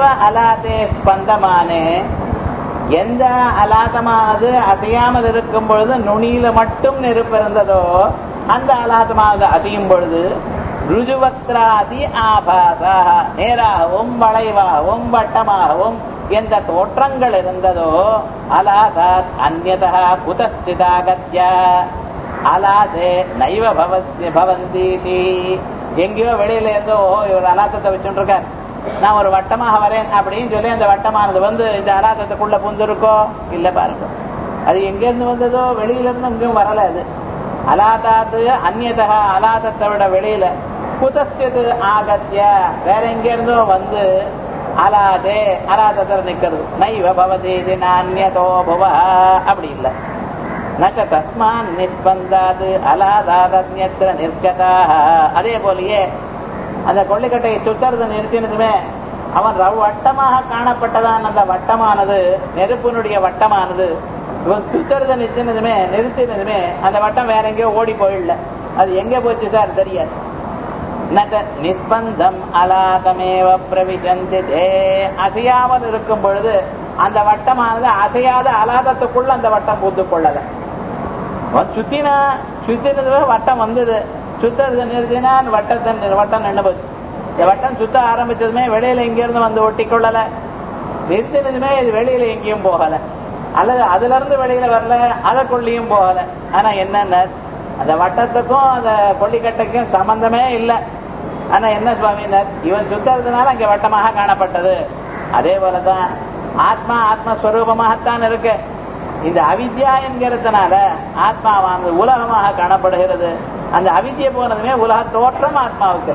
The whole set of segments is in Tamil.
ஏவ அலாதே ஸ்பந்தமானே எந்த அலாதமானது அசையாமல் இருக்கும் பொழுது நுனியில மட்டும் நெருப்பு இருந்ததோ அந்த அலாதமானது அசையும் பொழுது ருஜுவக்ராதி ஆபாசா நேராகவும் வளைவாகவும் வட்டமாகவும் எந்த தோற்றங்கள் இருந்ததோ அலாதாத் அந்நதா குதஸ்திதாகத்ய அலாதே நைவ பவந்தி பவந்தீதி எங்கேயோ வெளியில இருந்தோ இவர் அலாத்தத்தை வச்சுட்டு இருக்கார் நான் ஒரு வட்டமாக வரேன் அப்படின்னு சொல்லி அந்த வட்டமானது வந்து இந்த அலாத்தத்துக்குள்ள புந்திருக்கோ இல்ல பாருங்க அது எங்க இருந்து வந்ததோ வெளியில இருந்து எங்கேயும் வரல அது அலாதாத்து அந்நியதா அலாதத்தை விட வெளியில குதஸ்தியது ஆகத்திய வேற எங்க இருந்தோ வந்து அலாதே அலாதத்தில் நிக்கிறது நைவ பவதி இது நானியதோ புவ அப்படி இல்ல நச்ச தஸ்மான் நிர்பந்தாது அலாதாதன்யத்திர நிர்கதா அதே போலயே அந்த கொள்ளிக்கட்டையை சுத்தறதை நிறுத்தினதுமே அவன் ரவ் வட்டமாக காணப்பட்டதான் அந்த வட்டமானது நெருப்பினுடைய வட்டமானது இவன் சுத்தறதை நிறுத்தினதுமே நிறுத்தினதுமே அந்த வட்டம் வேற எங்கேயோ ஓடி போயிடல அது எங்க போச்சு சார் தெரியாது நக நிஸ்பந்தம் அலாதமேவ பிரவிசந்தி அசையாமல் இருக்கும் பொழுது அந்த வட்டமானது அசையாத அலாதத்துக்குள்ள அந்த வட்டம் பூத்து கொள்ளல சுத்தினா சுத்தினது வட்டம் வந்தது சுத்தறது நிறுத்தினா வட்டத்தை வட்டம் நின்று போச்சு இந்த வட்டம் சுத்த ஆரம்பிச்சதுமே வெளியில இங்க இருந்து வந்து ஒட்டி கொள்ளல நிறுத்தினதுமே இது வெளியில எங்கேயும் போகல அல்லது அதுல இருந்து வெளியில வரல அதற்குள்ளேயும் போகல ஆனா என்னென்ன அந்த வட்டத்துக்கும் அந்த கொல்லிக்கட்டைக்கும் சம்பந்தமே இல்லை ஆனா என்ன சுவாமினர் இவன் சுத்தறதுனால அங்க வட்டமாக காணப்பட்டது அதே போலதான் ஆத்மா ஆத்மஸ்வரூபமாகத்தான் இருக்கு இந்த அவித்யா என்கிறதுனால ஆத்மாவானது உலகமாக காணப்படுகிறது அந்த அவித்திய போனதுமே உலக தோற்றம் ஆத்மாவுக்கு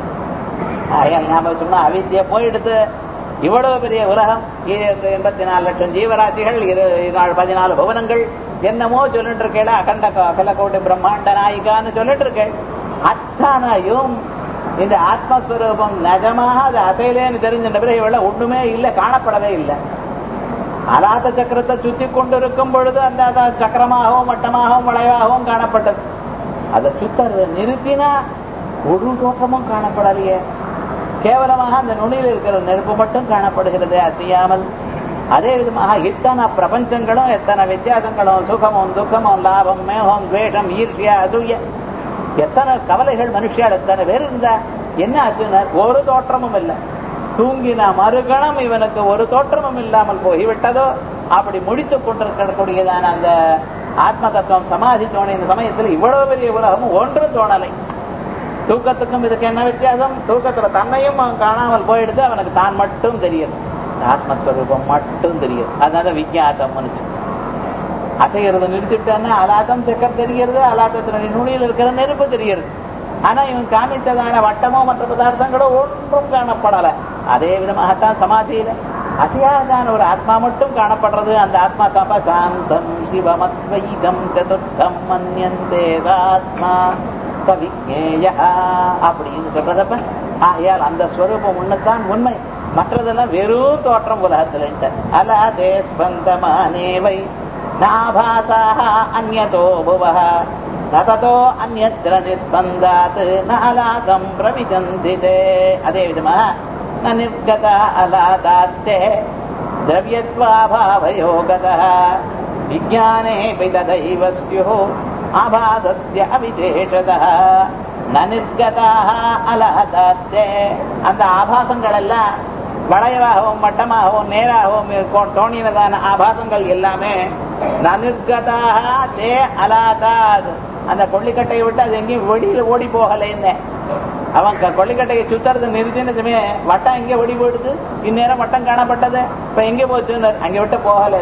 ஞாபகம் சொன்னா அவித்திய போயிடுத்து இவ்வளவு பெரிய உலகம் எண்பத்தி நாலு லட்சம் ஜீவராசிகள் பதினாலு புவனங்கள் என்னமோ சொல்லிட்டு இருக்கேன் அகண்ட அகல கோட்டி பிரம்மாண்ட நாயிகான்னு சொல்லிட்டு இருக்கேன் அத்தனையும் இந்த ஆத்மஸ்வரூபம் நிஜமாக அது அசையிலேன்னு தெரிஞ்சின்ற பிறகு இவ்வளவு ஒண்ணுமே இல்லை காணப்படவே இல்லை அலாத சக்கரத்தை சுத்தி கொண்டிருக்கும் பொழுது அந்த சக்கரமாகவும் வட்டமாகவும் வளைவாகவும் காணப்பட்டது அதை சுத்தறத நிறுத்தினா ஒரு தோற்றமும் காணப்படலையே கேவலமாக அந்த நுனியில் இருக்கிற நெருப்பு மட்டும் காணப்படுகிறது அசையாமல் அதே விதமாக இத்தனை பிரபஞ்சங்களும் எத்தனை வித்தியாசங்களும் சுகமும் துக்கமும் லாபம் மேகம் துவேஷம் ஈர்ஷியா அதுய எத்தனை கவலைகள் மனுஷியால் எத்தனை பேர் இருந்தா என்ன ஆச்சுன்னா ஒரு தோற்றமும் இல்லை தூங்கின மறுகணம் இவனுக்கு ஒரு தோற்றமும் இல்லாமல் போய்விட்டதோ அப்படி முடித்துக் கொண்டிருக்கக்கூடியதான அந்த ஆத்ம தத்துவம் சமாதி தோணின சமயத்தில் இவ்வளவு பெரிய உலகமும் ஒன்றும் தோணலை தூக்கத்துக்கும் இதுக்கு என்ன வித்தியாசம் தூக்கத்துல தன்னையும் அவன் காணாமல் போயிடுது அவனுக்கு தான் மட்டும் தெரியுது ஆத்மஸ்வரூபம் மட்டும் தெரியுது அதனால விஜயாத்தம் மனுச்சு அசைகிறது நிறுத்திட்டான்னா அலாட்டம் சக்கர் தெரிகிறது அலாட்டத்தினுடைய நுனியில் இருக்கிற நெருப்பு தெரிகிறது ஆனா இவன் காமித்ததான வட்டமோ மற்ற பதார்த்தங்களோ ஒன்றும் காணப்படல அதே விதமாகத்தான் சமாதியில அசையாதான ஒரு ஆத்மா மட்டும் காணப்படுறது அந்த ஆத்மா காப்பா சாந்தம் சிவமத்வைதம் சதுர்த்தம் மன்யந்தேதாத்மா சவிஜேய அப்படின்னு சொல்றதப்ப ஆகையால் அந்த ஸ்வரூபம் ஒண்ணுதான் உண்மை மற்றதெல்லாம் வெறும் தோற்றம் உலகத்துல அலாதே ஸ்பந்தமானேவை நாபாசாக அந்நதோ புவः ததோ அந்நத்திர நிஸ்பந்தாத் நாலாகம் பிரவிஜந்தி அதே விதமா ந நிர்கத அலாதாத்தே द्रव्यत्वाभावयोगतः विज्ञानेऽपि तदैव स्युः आभासस्य अविशेषतः न निर्गताः அலஹதாத்தே அந்த ஆபாசங்கள் எல்லாம் வளைவாகவும் மட்டமாகவும் நேராகவும் இருக்கும் தோணினதான ஆபாசங்கள் எல்லாமே நனிர்கதாக தே அலாதாத் அந்த கொள்ளிக்கட்டையை விட்டு அது எங்கேயும் வெளியில ஓடி போகலைன்னு அவன் கொள்ளிக்கட்டையை சுத்துறது நிறுத்தினதுமே வட்டம் எங்க ஓடி போயிடுது இந்நேரம் வட்டம் காணப்பட்டது இப்ப எங்க போச்சு அங்க விட்டு போகல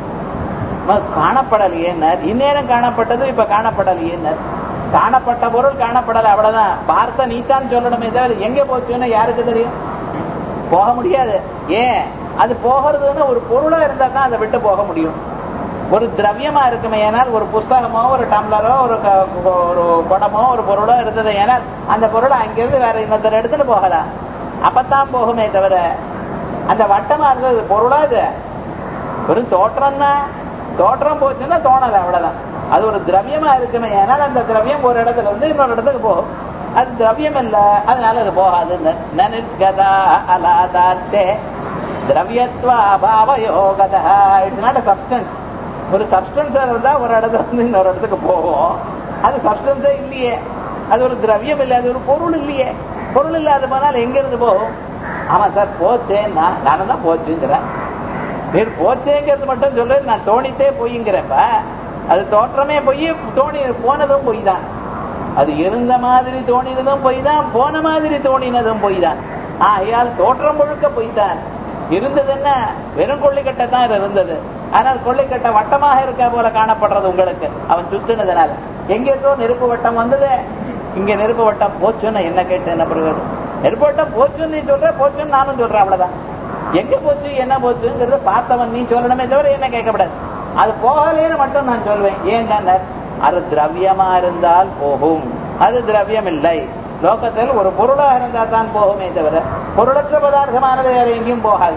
காணப்படலையேனர் இந்நேரம் காணப்பட்டது இப்ப காணப்படலையேனர் காணப்பட்ட பொருள் காணப்படல அவ்வளவுதான் பார்த்த நீத்தான் சொல்லணுமே தவிர எங்க போச்சுன்னு யாருக்கு தெரியும் போக முடியாது ஏன் அது போகிறதுன்னு ஒரு பொருளா இருந்தா தான் அதை விட்டு போக முடியும் ஒரு திரவியமா இருக்குமே ஏனால் ஒரு புஸ்தகமோ ஒரு டம்ளரோ ஒரு ஒரு குடமோ ஒரு பொருளோ இருந்தது ஏனால் அந்த பொருளை அங்கிருந்து வேற இன்னொருத்தர் எடுத்துட்டு போகலாம் அப்பத்தான் போகுமே தவிர அந்த வட்டமா இருந்தது பொருளா இது ஒரு தோற்றம் தான் தோற்றம் போச்சுன்னா தோணல அவ்வளவுதான் அது ஒரு திரவியமா இருக்குமே ஏனால் அந்த திரவியம் ஒரு இடத்துல இருந்து இன்னொரு இடத்துக்கு போகும் அது திரவியம் இல்ல அதனால அது போகாது நனிர்கதா அலாதாத்தே திரவியத்துவ அபாவ யோகத இட்ஸ் நாட் சப்ஸ்டன்ஸ் ஒரு சப்ஸ்டன்ஸ் இருந்தா ஒரு இடத்துல இருந்து இன்னொரு இடத்துக்கு போகும் அது சப்ஸ்டன்ஸே இல்லையே அது ஒரு திரவியம் இல்லை அது ஒரு பொருள் இல்லையே பொருள் இல்லாத போனால் எங்க இருந்து போகும் ஆமா சார் போச்சேன்னா நானும் தான் போச்சுங்கிறேன் நீர் போச்சேங்கிறது மட்டும் சொல்றேன் நான் தோணித்தே பொய்ங்கிறப்ப அது தோற்றமே பொய் தோணி போனதும் பொய் தான் அது இருந்த மாதிரி தோணினதும் பொய் தான் போன மாதிரி தோணினதும் பொய் தான் ஆகையால் தோற்றம் முழுக்க பொய் தான் இருந்தது என்ன வெறும் கொள்ளிக்கட்டை தான் இருந்தது ஆனால் கொள்ளிக்கட்டை வட்டமாக இருக்க போல காணப்படுறது உங்களுக்கு அவன் சுத்தினதுனால எங்க இருக்கோ நெருப்பு வட்டம் வந்தது இங்க நெருப்பு வட்டம் போச்சுன்னு என்ன கேட்டு என்ன பிரயோஜனம் நெருப்பு வட்டம் போச்சுன்னு நீ சொல்ற போச்சுன்னு நானும் சொல்றேன் அவ்வளவுதான் எங்க போச்சு என்ன போச்சுங்கிறது பார்த்தவன் நீ சொல்லணுமே தவிர என்ன கேட்கக்கூடாது அது போகலேன்னு மட்டும் நான் சொல்வேன் ஏன் அது திரவியமா இருந்தால் போகும் அது திரவியம் இல்லை லோகத்தில் ஒரு பொருளாக இருந்தால் தான் போகுமே தவிர பொருளற்ற பதார்த்தமானது வேற எங்கேயும் போகாது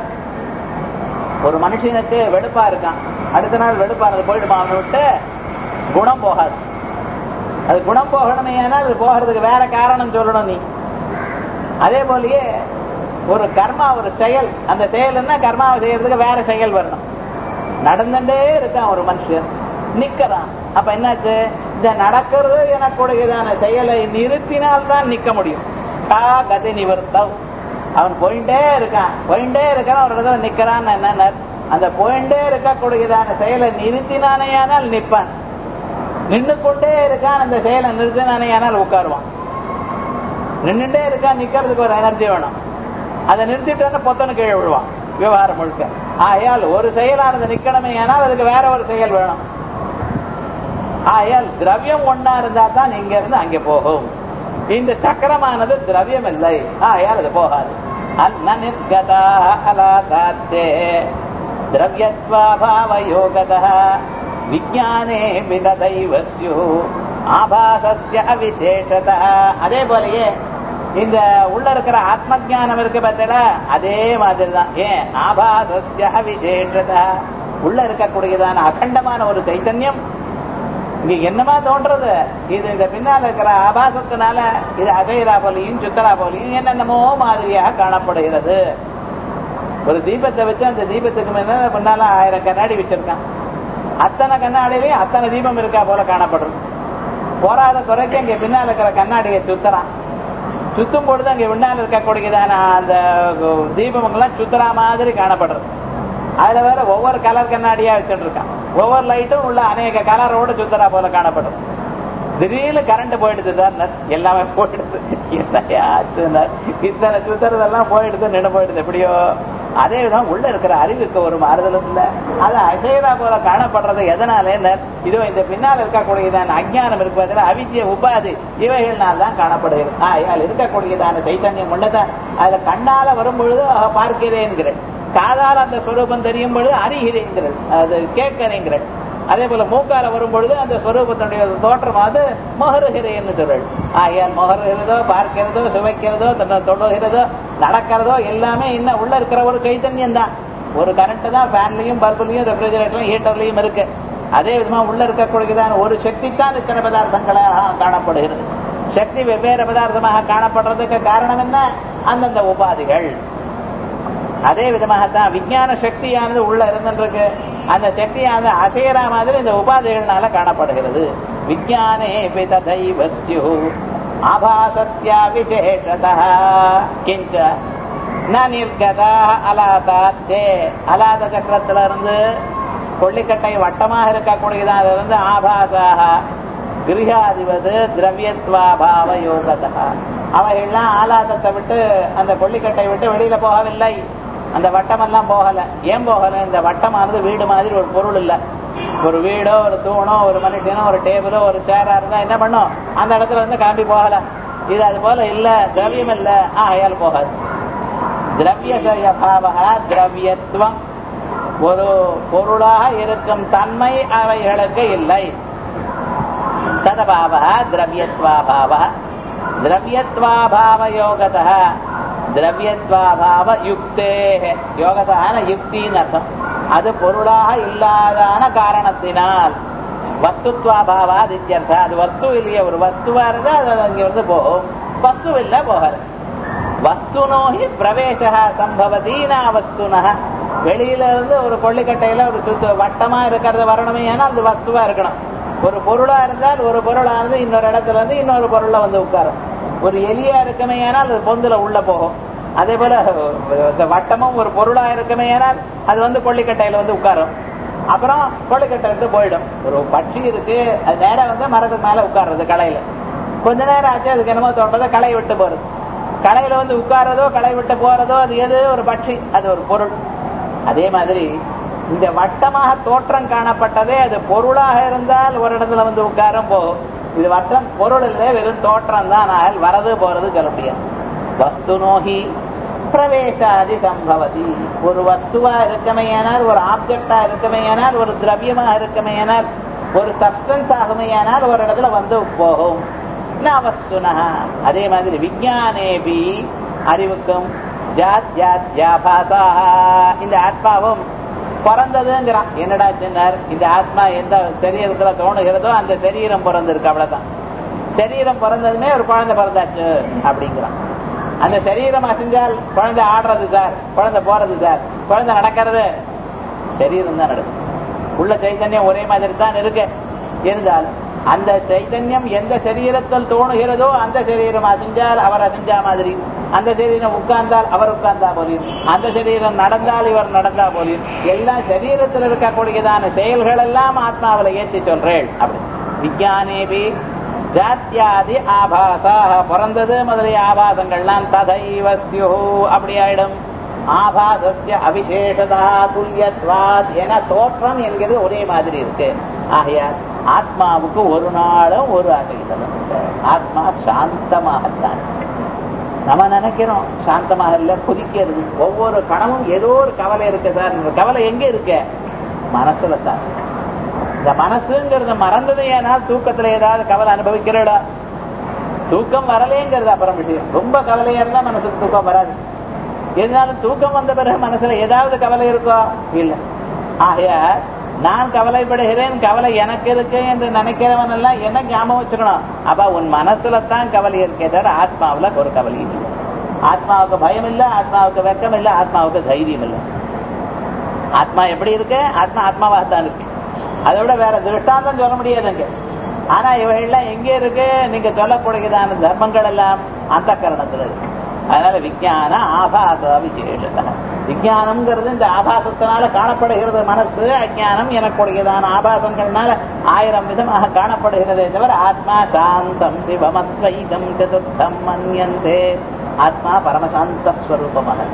ஒரு மனுஷனுக்கு வெடுப்பா இருக்கான் அடுத்த நாள் வெடுப்பானது போயிடுமா அவனை விட்டு குணம் போகாது அது குணம் போகணுமே ஏன்னா அது போகிறதுக்கு வேற காரணம் சொல்லணும் நீ அதே போலயே ஒரு கர்மா ஒரு செயல் அந்த செயல் என்ன கர்மாவை செய்யறதுக்கு வேற செயல் வரணும் நடந்துட்டே இருக்கான் ஒரு மனுஷன் நிக்கிறான் அப்ப என்னாச்சு இந்த நடக்கிறது எனக்குடையதான செயலை நிறுத்தினால்தான் நிக்க முடியும் கா கதை நிவர்த்தம் அவன் போயிட்டே இருக்கான் போயிட்டே இருக்கான் ஒரு இடத்துல நிக்கிறான் என்ன அந்த போயிட்டே இருக்கக்கூடியதான செயலை நிறுத்தினானேயானால் நிப்பான் நின்று கொண்டே இருக்கான் அந்த செயலை நிறுத்தினானேயானால் உட்காருவான் நின்றுட்டே இருக்கான் நிக்கிறதுக்கு ஒரு எனர்ஜி வேணும் அதை நிறுத்திட்டு பொத்தனு கீழே விழுவான் விவகாரம் முழுக்க ஆயால் ஒரு செயலானது நிக்கணுமே ஆனால் அதுக்கு வேற ஒரு செயல் வேணும் ஆயால் திரவியம் ஒன்னா இருந்தா தான் இங்க இருந்து அங்கே போகும் இந்த சக்கரமானது திரவியம் இல்லை ஆயால் அது போகாது அன்ன நிர்கதா அலாதாத்தே திரவியத்வாபாவ யோகத விஜானே விததைவ ஸ்யு ஆபாசஸ்ய அவிசேஷத அதே போலயே இந்த உள்ள இருக்கிற ஆத்ம ஜானம் இருக்கு பார்த்தல அதே மாதிரி தான் ஏன் ஆபாசஸ்ய அவிசேஷத உள்ள இருக்கக்கூடியதான அகண்டமான ஒரு சைத்தன்யம் இங்க என்னமா தோன்றது இது இந்த பின்னால இருக்கிற ஆபாசத்தினால இது அஜயரா போலியும் சுத்தரா போலியும் என்னென்னமோ மாதிரியாக காணப்படுகிறது ஒரு தீபத்தை வச்சு அந்த தீபத்துக்கு மேல பின்னால ஆயிரம் கண்ணாடி வச்சிருக்கான் அத்தனை கண்ணாடியிலையும் அத்தனை தீபம் இருக்கா போல காணப்படுறது போராத குறைக்கு அங்க பின்னால் இருக்கிற கண்ணாடியை சுத்தறான் சுத்தும் பொழுது அங்க பின்னால் இருக்கக்கூடியதான அந்த தீபங்கள்லாம் சுத்தரா மாதிரி காணப்படுறது அதுல வேற ஒவ்வொரு கலர் கண்ணாடியா வச்சுட்டு இருக்கான் ஒவ்வொரு லைட்டும் உள்ள அநேக கலரோட சுத்தரா போல காணப்படும் திடீர்னு கரண்ட் போயிடுது சார் எல்லாமே போயிடுது இத்தனை சுத்துறதெல்லாம் போயிடுது நின்று போயிடுது எப்படியோ அதே விதம் உள்ள இருக்கிற அறிவுக்கு ஒரு மாறுதலும் இல்ல அது அசைவா போல காணப்படுறது எதனால இதோ இந்த பின்னால் இருக்கக்கூடியதான அஜ்ஞானம் இருப்பதில் அவித்திய உபாதி இவைகள்னால் தான் காணப்படுகிறது ஆயால் இருக்கக்கூடியதான சைத்தன்யம் உள்ளதான் அதுல கண்ணால வரும் பொழுது பார்க்கிறேன்கிறேன் காதால அந்த ஸ்வரூபம் தெரியும் பொழுது அறிகிறேங்கிறது அது கேட்கிறேங்கிறது அதே போல மூக்கால வரும் பொழுது அந்த ஸ்வரூபத்தினுடைய தோற்றமாவது மொஹருகிறேன்னு சொல்றல் ஆகையால் மொஹருகிறதோ பார்க்கிறதோ சுவைக்கிறதோ தன்னை தொடுகிறதோ நடக்கிறதோ எல்லாமே இன்னும் உள்ள இருக்கிற ஒரு சைத்தன்யம் தான் ஒரு கரண்ட் தான் ஃபேன்லயும் பல்புலையும் ரெஃப்ரிஜரேட்டர்லயும் ஹீட்டர்லயும் இருக்கு அதே விதமா உள்ள இருக்கக்கூடியதான ஒரு சக்தி தான் இத்தனை பதார்த்தங்களாக காணப்படுகிறது சக்தி வெவ்வேறு பதார்த்தமாக காணப்படுறதுக்கு காரணம் என்ன அந்தந்த உபாதிகள் அதே விதமாகத்தான் விஞ்ஞான சக்தியானது உள்ள இருந்துருக்கு அந்த சக்தியானது அசையற மாதிரி இந்த உபாதைகள்னால காணப்படுகிறது விஞ்ஞானே ததைவஸ்யு ஆபாசஸ்யா விசேஷத கிஞ்ச நிர்கதா அலாதாத்தே அலாத சக்கரத்துல இருந்து கொள்ளிக்கட்டை வட்டமாக இருக்கக்கூடியதாக இருந்து ஆபாசாக கிரகாதிபது திரவியத்வாபாவ யோகதா அவைகள்லாம் ஆலாதத்தை விட்டு அந்த கொள்ளிக்கட்டை விட்டு வெளியில போகவில்லை அந்த வட்டமெல்லாம் போகல ஏன் போகல இந்த வட்டமானது வீடு மாதிரி ஒரு பொருள் இல்ல ஒரு வீடோ ஒரு தூணோ ஒரு மனுஷனோ ஒரு டேபிளோ ஒரு சேரா இருந்தா என்ன பண்ணும் அந்த இடத்துல இருந்து கிளம்பி போகல இது அது போல இல்ல திரவியம் இல்ல ஆகையால் போகாது திரவிய பாவகா திரவியத்துவம் ஒரு பொருளாக இருக்கும் தன்மை அவைகளுக்கு இல்லை ததபாவ திரவியத்வாபாவ திரவியத்வாபாவ யோகத திரவியத்வாபாவ யுக்தே யோகதான யுக்தின்னு அர்த்தம் அது பொருளாக இல்லாதான காரணத்தினால் வஸ்துத்வாபாவா இத்தியர்த்தம் அது வஸ்து இல்லையே ஒரு வஸ்துவா இருந்தா அது அங்க வந்து போகும் வஸ்து இல்ல போகாது வஸ்துனோஹி பிரவேச சம்பவதி நா வஸ்துன வெளியில இருந்து ஒரு கொள்ளிக்கட்டையில ஒரு சுத்து வட்டமா இருக்கிறது வரணுமே ஏன்னா அது வஸ்துவா இருக்கணும் ஒரு பொருளா இருந்தால் ஒரு பொருளானது இன்னொரு இடத்துல இருந்து இன்னொரு பொருள்ல வந்து உட்காரும் ஒரு எலியா இருக்குமே ஏனால் அது பொந்துல உள்ள போகும் அதே போல இந்த வட்டமும் ஒரு பொருளா இருக்குமே ஏனால் அது வந்து கொள்ளிக்கட்டையில வந்து உட்காரும் அப்புறம் கொள்ளிக்கட்டை எடுத்து போயிடும் ஒரு பட்சி இருக்கு அது நேரம் வந்து மரத்துக்கு மேல உட்கார்றது களையில கொஞ்ச நேரம் ஆச்சு அதுக்கு என்னமோ தோன்றதோ களை விட்டு போறது களையில வந்து உட்கார்றதோ களை விட்டு போறதோ அது எது ஒரு பட்சி அது ஒரு பொருள் அதே மாதிரி இந்த வட்டமாக தோற்றம் காணப்பட்டதே அது பொருளாக இருந்தால் ஒரு இடத்துல வந்து உட்காரும் போகும் இது வட்டம் பொருள் இல்லை வெறும் தோற்றம் தான் ஆனால் வரது போறது சொல்ல முடியாது வஸ்து நோகி பிரவேசாதி சம்பவதி ஒரு வஸ்துவா இருக்கமையானால் ஒரு ஆப்ஜெக்டா இருக்கமையானால் ஒரு திரவியமா இருக்கமையானால் ஒரு சப்ஸ்டன்ஸ் ஆகுமையானால் ஒரு இடத்துல வந்து போகும் வஸ்துனா அதே மாதிரி விஞ்ஞானேபி அறிவுக்கும் ஜாத் ஜாத் ஜாபாசா இந்த ஆத்மாவும் பிறந்ததுங்கிறான் என்னடா சொன்னார் இந்த ஆத்மா எந்த சரீரத்துல தோணுகிறதோ அந்த சரீரம் பிறந்திருக்கு அவ்வளவுதான் சரீரம் பிறந்ததுமே ஒரு குழந்தை பிறந்தாச்சு அப்படிங்கிறான் அந்த சரீரம் அசைஞ்சால் குழந்தை ஆடுறது சார் குழந்தை போறது சார் குழந்தை நடக்கிறது சரீரம் தான் நடக்கும் உள்ள சைத்தன்யம் ஒரே மாதிரி தான் இருக்கு இருந்தால் அந்த சைத்தன்யம் எந்த சரீரத்தில் தோணுகிறதோ அந்த சரீரம் அசைஞ்சால் அவர் அசைஞ்சா மாதிரி அந்த சரீரம் உட்கார்ந்தால் அவர் உட்கார்ந்தா போலியும் அந்த சரீரம் நடந்தால் இவர் நடந்தா போலியும் எல்லா சரீரத்தில் இருக்கக்கூடியதான செயல்கள் எல்லாம் ஆத்மாவில ஏற்றி சொல்றேள் அப்படி விஞ்ஞானேபி ஜாத்தியாதி ஆபாசாக பிறந்தது முதலிய ஆபாசங்கள்லாம் ததைவ ஸ்யு அப்படி ஆயிடும் ஆபாசஸ்ய அவிசேஷதா துல்யத்வாத் என தோற்றம் என்கிறது ஒரே மாதிரி இருக்கு ஆகையால் ஆத்மாவுக்கு ஒரு நாளும் ஒரு அசைதலும் ஆத்மா சாந்தமாகத்தான் நம்ம நினைக்கிறோம் சாந்தமாக இல்ல குதிக்கிறது ஒவ்வொரு கணமும் ஏதோ ஒரு கவலை இருக்கு சார் இந்த கவலை எங்க இருக்க மனசுல தான் இந்த மனசுங்கிறது மறந்தது ஏனால் தூக்கத்துல ஏதாவது கவலை அனுபவிக்கிறடா தூக்கம் வரலேங்கிறது அப்புறம் விஷயம் ரொம்ப கவலையா இருந்தா மனசுக்கு தூக்கம் வராது இருந்தாலும் தூக்கம் வந்த பிறகு மனசுல ஏதாவது கவலை இருக்கோ இல்ல ஆகைய நான் கவலைப்படுகிறேன் கவலை எனக்கு இருக்கு என்று நினைக்கிறவன் எல்லாம் என்ன ஞாபகம் வச்சுக்கணும் அப்ப உன் மனசுல தான் கவலை இருக்கே தவிர ஆத்மாவுல ஒரு கவலை இல்லை ஆத்மாவுக்கு பயம் இல்ல ஆத்மாவுக்கு வெக்கம் இல்ல ஆத்மாவுக்கு தைரியம் இல்ல ஆத்மா எப்படி இருக்கு ஆத்மா ஆத்மாவாக தான் இருக்கு அதை விட வேற திருஷ்டாந்தம் சொல்ல முடியாதுங்க ஆனா இவைகள்லாம் எங்க இருக்கு நீங்க சொல்லக்கூடியதான தர்மங்கள் எல்லாம் அந்த கரணத்துல இருக்கு அதனால விஞ்ஞான ஆபாச விசேஷத விஞ்ஞானம்ங்கிறது இந்த ஆபாசத்தினால காணப்படுகிறது மனசு அஜானம் எனக்கூடியதான ஆபாசங்கள்னால ஆயிரம் விதமாக காணப்படுகிறதே தவிர ஆத்மா சாந்தம் சிவமத்வைதம் சதுர்த்தம் மன்யந்தே ஆத்மா பரமசாந்த ஸ்வரூபமாக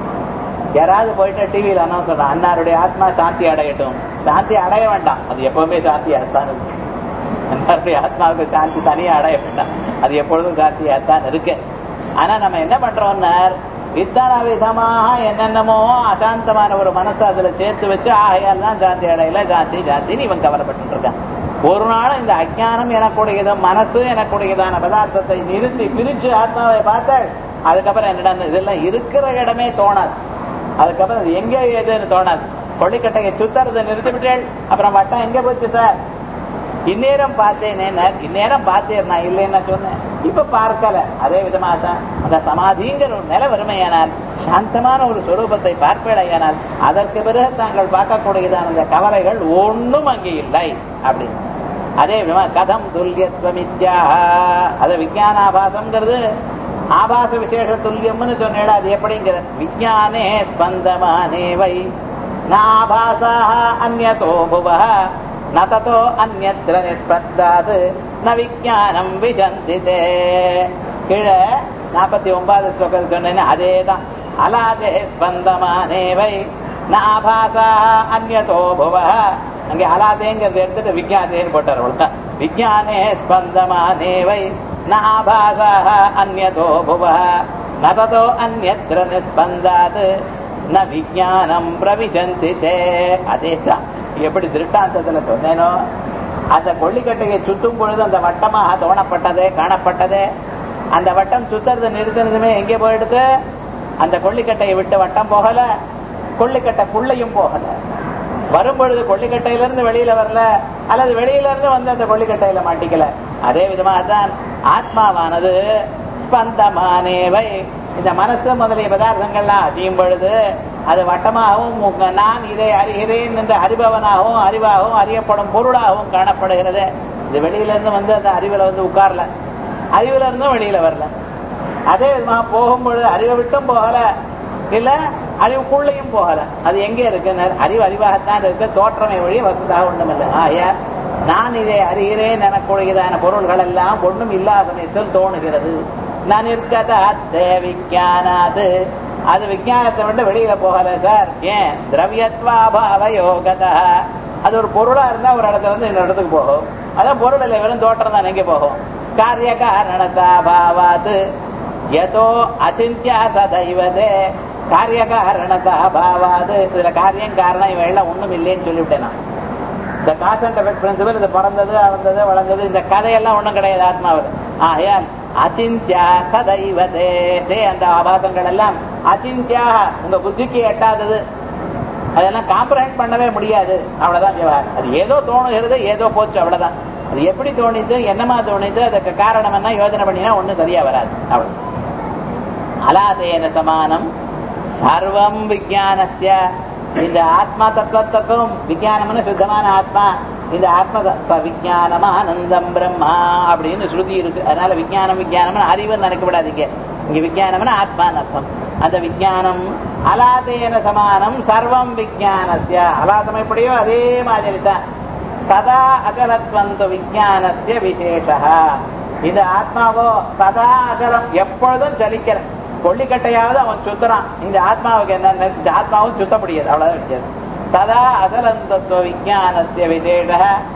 யாராவது போயிட்டு டிவியில் அனௌன்ஸ் சொல்றான் அன்னாருடைய ஆத்மா சாந்தி அடையட்டும் சாந்தி அடைய வேண்டாம் அது எப்பவுமே சாந்தியாகத்தான் இருக்கு அன்னாருடைய ஆத்மாவுக்கு சாந்தி தனியா அடைய வேண்டாம் அது எப்பொழுதும் சாந்தியாகத்தான் இருக்கு ஆனா நம்ம என்ன பண்றோம்னா இத்தனை விதமாக என்னென்னமோ அசாந்தமான ஒரு மனசு அதுல சேர்த்து வச்சு ஆகையால் தான் சாந்தி அடையல சாந்தி சாந்தின்னு இவன் கவலைப்பட்டு இருக்கான் ஒரு நாள் இந்த அஜானம் எனக்குடையது மனசு எனக்குடையதான பதார்த்தத்தை நிறுத்தி பிரிச்சு ஆத்மாவை பார்த்தாள் அதுக்கப்புறம் என்னடா இதெல்லாம் இருக்கிற இடமே தோணாது அதுக்கப்புறம் அது எங்க ஏதுன்னு தோணாது கொள்ளிக்கட்டையை சுத்தறதை நிறுத்தி விட்டேள் அப்புறம் வட்டம் எங்க போச்சு சார் இந்நேரம் பார்த்தேனே இந்நேரம் பார்த்தேன் நான் இல்லைன்னு சொன்னேன் இப்ப பார்க்கல அதே விதமா தான் அந்த சமாதிங்கிற ஒரு நில வறுமையானால் சாந்தமான ஒரு சுரூபத்தை பார்ப்பேடையானால் அதற்கு பிறகு தாங்கள் பார்க்கக்கூடியதான அந்த கவலைகள் ஒன்றும் அங்கே இல்லை அப்படின்னு அதே விதமா கதம் துல்லியத்வமித்யா அது விஜயானாபாசம்ங்கிறது ஆபாச விசேஷ துல்லியம்னு சொன்னேன் அது எப்படிங்கிற விஜயானே ஸ்பந்தமானே வை நாபாசா அந்நதோ புவ ந ததோ அந்நத்திர நிஸ்பந்தாது ந விஜயானம் விசந்திதே கீழே நாற்பத்தி ஒன்பது ஸ்லோகம் சொன்னேன்னு அதே தான் அலாதே ஸ்பந்தமானே வை நாபாசா அந்நதோ புவ அங்கே அலாதேங்கிறத எடுத்துட்டு விஜயாதேன்னு போட்டார் அவ்வளவுதான் விஜயானே ஸ்பந்தமானே வை நாபாசா அந்நதோ புவ ந ததோ அந்நத்திர நிஸ்பந்தாது ந விஜயானம் பிரவிசந்தி தே அதே தான் எப்படி திருஷ்டாந்தத்துல சொன்னேனோ அந்த கொள்ளிக்கட்டையை சுத்தும் பொழுது அந்த வட்டமாக தோணப்பட்டது காணப்பட்டது அந்த வட்டம் சுத்துறது நிறுத்தினதுமே எங்கே போயிடுது அந்த கொள்ளிக்கட்டையை விட்டு வட்டம் போகல கொள்ளிக்கட்டைக்குள்ளையும் போகல வரும்பொழுது கொள்ளிக்கட்டையில இருந்து வெளியில வரல அல்லது வெளியில இருந்து வந்து அந்த கொள்ளிக்கட்டையில மாட்டிக்கல அதே விதமாக தான் ஆத்மாவானது ஸ்பந்தமானேவை இந்த மனசு முதலிய பதார்த்தங்கள்லாம் அசையும் பொழுது அது வட்டமாகவும் உங்க- நான் இதை அறிகிறேன் என்ற அறிபவனாகவும் அறிவாகவும் அறியப்படும் பொருளாகவும் காணப்படுகிறது இது வெளியில இருந்து வந்து அந்த அறிவுல வந்து உட்கார்ல அறிவுல இருந்தும் வெளியில வரல அதே விதமா போகும்பொழுது அறிவை விட்டும் போகல இல்ல அறிவுக்குள்ளேயும் போகல அது எங்க இருக்கு அறிவு அறிவாகத்தான் இருக்கு தோற்றமை வழி வசதாக ஒண்ணும் இல்லை ஆயா நான் இதை அறிகிறேன் எனக்கூடியதான பொருள்கள் எல்லாம் ஒண்ணும் இல்லாத சமயத்தில் தோணுகிறது நான் இருக்கதா விஞ்ஞானாது அது விஞ்ஞானத்தை விட்டு வெளியில போகல சார் ஏன் திரவியத்வாபாவ யோகதா அது ஒரு பொருளா இருந்தா ஒரு இடத்துல இருந்து இன்னொரு இடத்துக்கு போகும் அதான் பொருள் இல்லை வெறும் தோற்றம் தான் எங்க போகும் காரிய காரணதா பாவாது எதோ அச்சிந்தியா சதைவதே காரிய காரணதா பாவாது இதுல காரியம் காரணம் இவன் எல்லாம் ஒண்ணும் இல்லைன்னு சொல்லிவிட்டேன் நான் இந்த காசன் எஃபெக்ட் பிரின்சிபல் இது பிறந்தது வளர்ந்தது வளர்ந்தது இந்த கதையெல்லாம் ஒண்ணும் கிடையாது ஆத்மாவில் ஆயால் அச்சிந்தியா சதைவதே தே அந்த ஆபாசங்கள் எல்லாம் அச்சிந்தியா உங்க புத்திக்கு எட்டாதது அதெல்லாம் காம்ப்ரஹெண்ட் பண்ணவே முடியாது அவ்வளவுதான் விவகாரம் அது ஏதோ தோணுகிறது ஏதோ போச்சு அவ்வளவுதான் அது எப்படி தோணிது என்னமா தோணிது அதுக்கு காரணம் என்ன யோசனை பண்ணினா ஒண்ணும் சரியா வராது அவ்வளவு அலாதேன சமானம் சர்வம் விஜயானஸ்ய இந்த ஆத்மா தத்துவத்துக்கும் விஜயானம்னு சுத்தமான ஆத்மா இந்த ஆத்ம தத்துவ விஜயானம் ஆனந்தம் பிரம்மா அப்படின்னு ஸ்ருதி இருக்கு அதனால விஜயானம் விஜயானம்னு அறிவுன்னு நினைக்க விடாதீங்க இங்க விஜயானம்னு ஆத்மான்னு அர்த்தம் அந்த விஜயானம் அலாதேன சமானம் சர்வம் விஜயானஸ்ய அலாதம் எப்படியோ அதே மாதிரி தான் சதா அகலத்வந்த விஜயானஸ்ய விசேஷா இந்த ஆத்மாவோ சதா அகலம் எப்பொழுதும் சலிக்கிற கொல்லிக்கட்டையாவது அவன் சுத்துறான் இந்த ஆத்மாவுக்கு என்ன இந்த ஆத்மாவும் சுத்த முடியாது அவ்வளவுதான் வித்தியாசம் சதா அகலந்தத்துவ விஜயானஸ்ய விசேஷ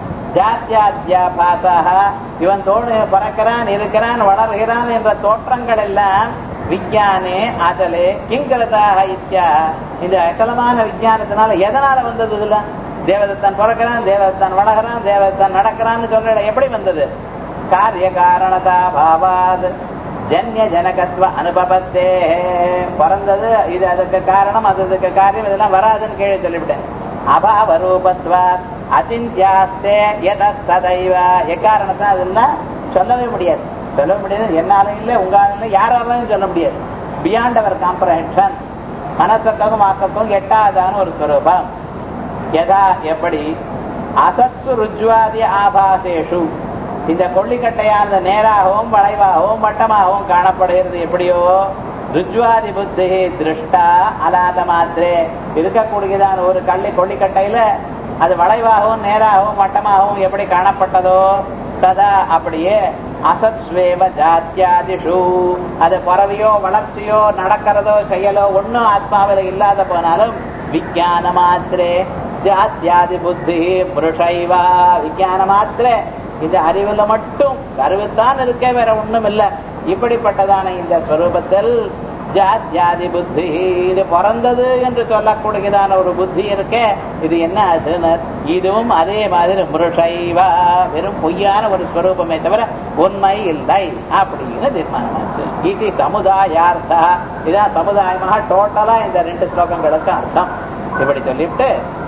ஜாத்தியாத்தியாபாசாக இவன் தோணு பறக்கிறான் இருக்கிறான் வளர்கிறான் என்ற தோற்றங்கள் எல்லாம் விஞ்ஞானே அகலே கிங்கரதாக இத்தியா இந்த அகலமான விஞ்ஞானத்தினால எதனால வந்தது இதுல தேவதத்தான் பிறக்கிறான் தேவதத்தான் வளர்கிறான் தேவதத்தான் நடக்கிறான்னு சொல்ற எப்படி வந்தது காரிய காரணதா பாவாத் ஜன்ய ஜனகத்வ அனுபவத்தே பிறந்தது இது அதுக்கு காரணம் அது அதுக்கு காரியம் இதெல்லாம் வராதுன்னு கேள்வி சொல்லிவிட்டேன் அபாவ ரூபத்வா அச்சிந்தியாஸ்தே எத சதைவ எக்காரணத்தா அதெல்லாம் சொல்லவே முடியாது சொல்ல முடியாது என்னாலும் இல்லை உங்களாலும் இல்லை யாராலும் சொல்ல முடியாது பியாண்ட் அவர் காம்ப்ரஹென்ஷன் மனசத்துக்கும் ஆக்கத்துக்கும் எட்டாதான ஒரு ஸ்வரூபம் எதா எப்படி அசத்து ருஜ்வாதி ஆபாசேஷு இந்த கொள்ளிக்கட்டையானது நேராகவும் வளைவாகவும் வட்டமாகவும் காணப்படுகிறது எப்படியோ ருஜ்வாதி புத்தி திருஷ்டா அலாத மாத்திரே இருக்கக்கூடியதான ஒரு கள்ளி கொள்ளிக்கட்டையில அது வளைவாகவும் நேராகவும் வட்டமாகவும் எப்படி காணப்பட்டதோ சதா அப்படியே அசத்ஸ்வேவ ஜாத்தியாதிஷு அது பறவையோ வளர்ச்சியோ நடக்கிறதோ செயலோ ஒன்னும் ஆத்மாவில் இல்லாத போனாலும் விஞ்ஞான மாத்திரே ஜாத்தியாதி புத்தி புருஷைவா விஞ்ஞான மாத்திரே இந்த அறிவுல மட்டும் அறிவுத்தான் இருக்க வேற ஒண்ணும் இல்ல இப்படிப்பட்டதான இந்த ஸ்வரூபத்தில் ஜாத்தியாதி புத்தி இது பிறந்தது என்று சொல்லக்கூடியதான ஒரு புத்தி இருக்கே இது என்ன ஆச்சுன்னு இதுவும் அதே மாதிரி முருஷைவா வெறும் பொய்யான ஒரு ஸ்வரூபமே தவிர உண்மை இல்லை அப்படின்னு தீர்மானமாச்சு இது சமுதாயார்த்தா இதான் சமுதாயமாக டோட்டலா இந்த ரெண்டு ஸ்லோகங்களுக்கு அர்த்தம் இப்படி சொல்லிட்டு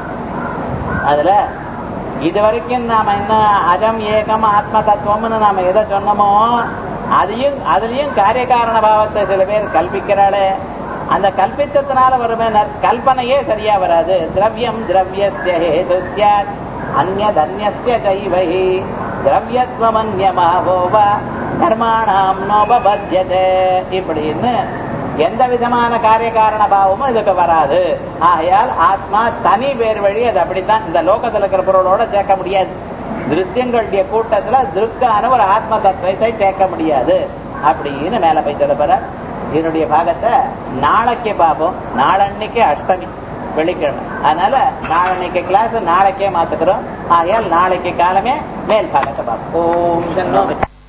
அதுல இது வரைக்கும் நாம என்ன அஜம் ஏகம் ஆத்ம தத்துவம்னு நாம எதை சொன்னோமோ அதையும் அதுலயும் காரிய காரண பாவத்தை சில பேர் கல்பிக்கிறாளே அந்த கல்பித்தத்தினால வருமே கல்பனையே சரியா வராது திரவியம் திரவியஸ்ய ஹேதுஸ்ய அந்நதன்யஸ்ய கைவஹி திரவியத்வமன்யமாவோவா கர்மாணாம் நோபபத்தியதே இப்படின்னு எந்த விதமான காரிய காரண பாவமும் இதுக்கு வராது ஆகையால் ஆத்மா தனி பேர் வழி அது அப்படித்தான் இந்த லோகத்தில் இருக்கிற பொருளோட சேர்க்க முடியாது திருஷ்யங்களுடைய கூட்டத்துல திருக்கான ஒரு ஆத்ம தத்துவத்தை சேர்க்க முடியாது அப்படின்னு மேல போய் சொல்லப்பற இதனுடைய பாகத்தை நாளைக்கே பார்ப்போம் நாளன்னைக்கு அஷ்டமி வெள்ளிக்கிழமை அதனால நாளன்னைக்கு கிளாஸ் நாளைக்கே மாத்துக்கிறோம் ஆகையால் நாளைக்கு காலமே மேல் பாகத்தை பார்ப்போம் ஓம் ஜன்னோ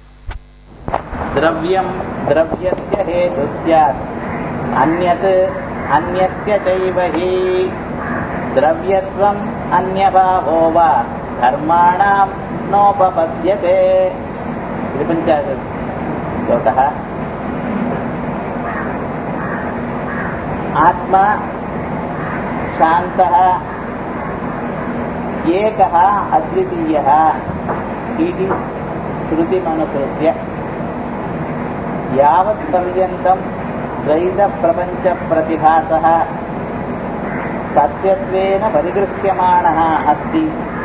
द्रव्यम् द्रव्यस्य हेतु स्यात् अन्यत् अन्यस्य चैव हि द्रव्यत्वम् अन्यभावो वा कर्माणाम् नोपपद्यते इति पञ्चाशत् श्लोकः आत्मा शान्तः एकः अद्वितीयः इति श्रुतिमनुसृत्य यावत् पर्यन्तम् द्वैतप्रपञ्चप्रतिभासः सत्यत्वेन परिगृह्यमाणः अस्ति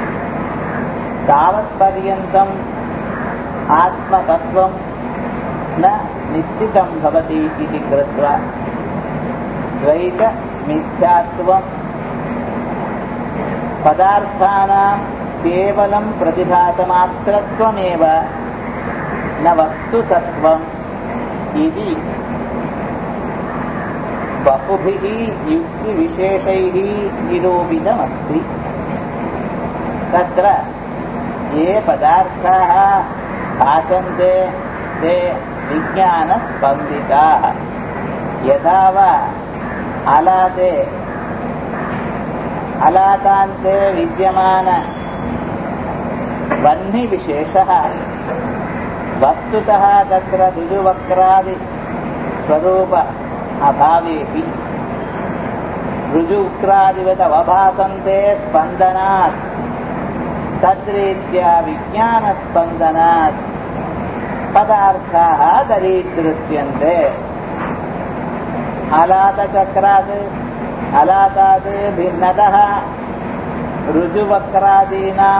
तावत्पर्यन्तम् आत्मतत्त्वं न निश्चितं भवति इति कृत्वा द्वैतमिथ्यात्वं पदार्थानां केवलं प्रतिभासमात्रत्वमेव न वस्तुसत्त्वम् इति बहुभिः युक्तिविशेषैः निरूपितमस्ति तत्र ये पदार्थाः भासन्ते ते विज्ञानस्पन्दिताः यथा वा अलाते अलातान्ते विद्यमान वह्निविशेषः वस्तुतः तत्र ऋजुवक्रादिस्वरूप अभावेऽपि ऋजुवक्रादिवदवभासन्ते स्पन्दनात् तद्रीत्या विज्ञानस्पन्दनात् पदार्थाः दरीदृश्यन्ते अलातचक्रात् अलातात् भिन्नतः ऋजुवक्रादीनां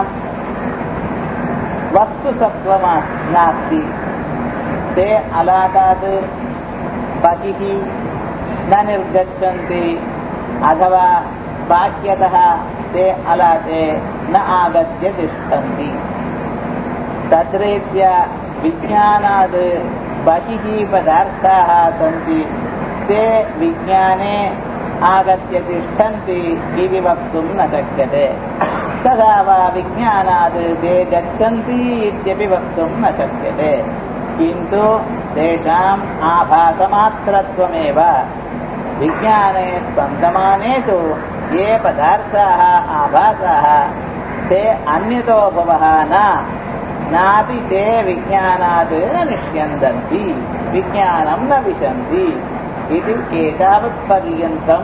वस्तुसत्त्वमा नास्ति ते अलातात् बहिः न निर्गच्छन्ति अथवा बाह्यतः ते अलाते न आगत्य तिष्ठन्ति तद्रीत्या विज्ञानात् बहिः पदार्थाः सन्ति ते विज्ञाने आगत्य तिष्ठन्ति इति वक्तुं न शक्यते तदा वा विज्ञानात् ते गच्छन्ति इत्यपि वक्तुं न शक्यते किन्तु तेषाम् आभासमात्रत्वमेव विज्ञाने स्पन्दमानेषु ये पदार्थाः आभासाः ते अन्यतोभवः न नापि ते विज्ञानात् न निष्यन्दन्ति विज्ञानं न विशन्ति इति एतावत्पर्यन्तम्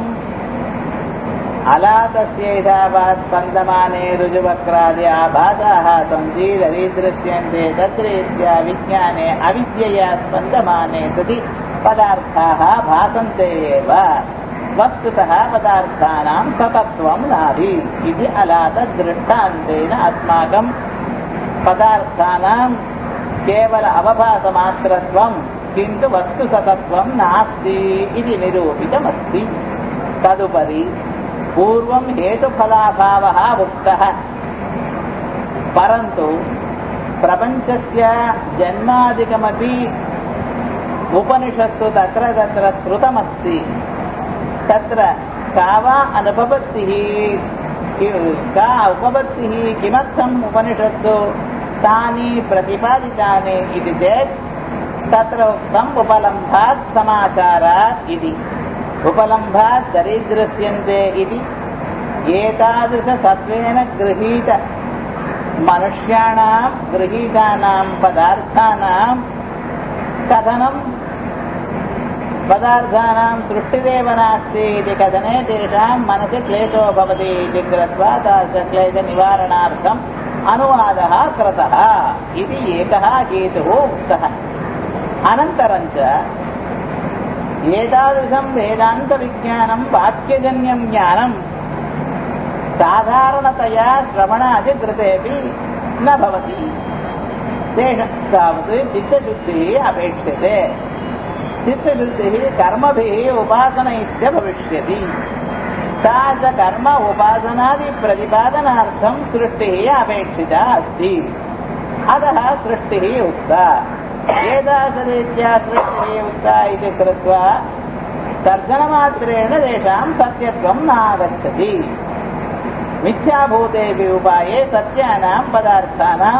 अलातस्यैधा वा स्पन्दमाने ऋजुवक्रादि आभासाः सन्ति दरीदृश्यन्ते तद्रीत्या विज्ञाने अविद्यया स्पन्दमाने सति पदार्थाः भासन्ते एव वस्तुतः पदार्थानां सतत्वं नाभि इति अलातदृष्टान्तेन अस्माकं पदार्थानां केवल अवभासमात्रत्वं किन्तु वस्तुसतत्वं नास्ति इति निरूपितमस्ति तदुपरि पूर्वं हेतुफलाभावः उक्तः परन्तु प्रपञ्चस्य जन्मादिकमपि उपनिषत्सु तत्र तत्र श्रुतमस्ति तत्र का वा अनुपपत्तिः का उपपत्तिः किमर्थम् उपनिषत्सु तानि प्रतिपादितानि इति चेत् तत्र उक्तम् उपलम्भात् समाचारात् इति उपलम्भात् दरिद्रस्यन्ते इति एतादृशसत्त्वेन गृहीत मनुष्याणां गृहीतानां पदार्थानां कथनं पदार्थानां सृष्टिरेव नास्ति इति कथने तेषां मनसि क्लेशो भवति इति कृत्वा तादृशक्लेशनिवारणार्थम् अनुवादः कृतः इति एकः हेतुः उक्तः अनन्तरं च एतादृशं वेदान्तविज्ञानं वाक्यजन्यं ज्ञानं साधारणतया श्रवणादिकृतेपि न भवति तेषां तावत् चित्तशुद्धिः अपेक्ष्यते चित्तशुद्धिः कर्मभिः उपासनैश्च भविष्यति सा च कर्म उपासनादिप्रतिपादनार्थं सृष्टिः अपेक्षिता अस्ति अतः सृष्टिः उक्ता एतादृशरीत्या सृष्टिः उक्ता इति कृत्वा सर्जनमात्रेण तेषां सत्यत्वं नागच्छति मिथ्याभूतेऽपि उपाये सत्यानां पदार्थानां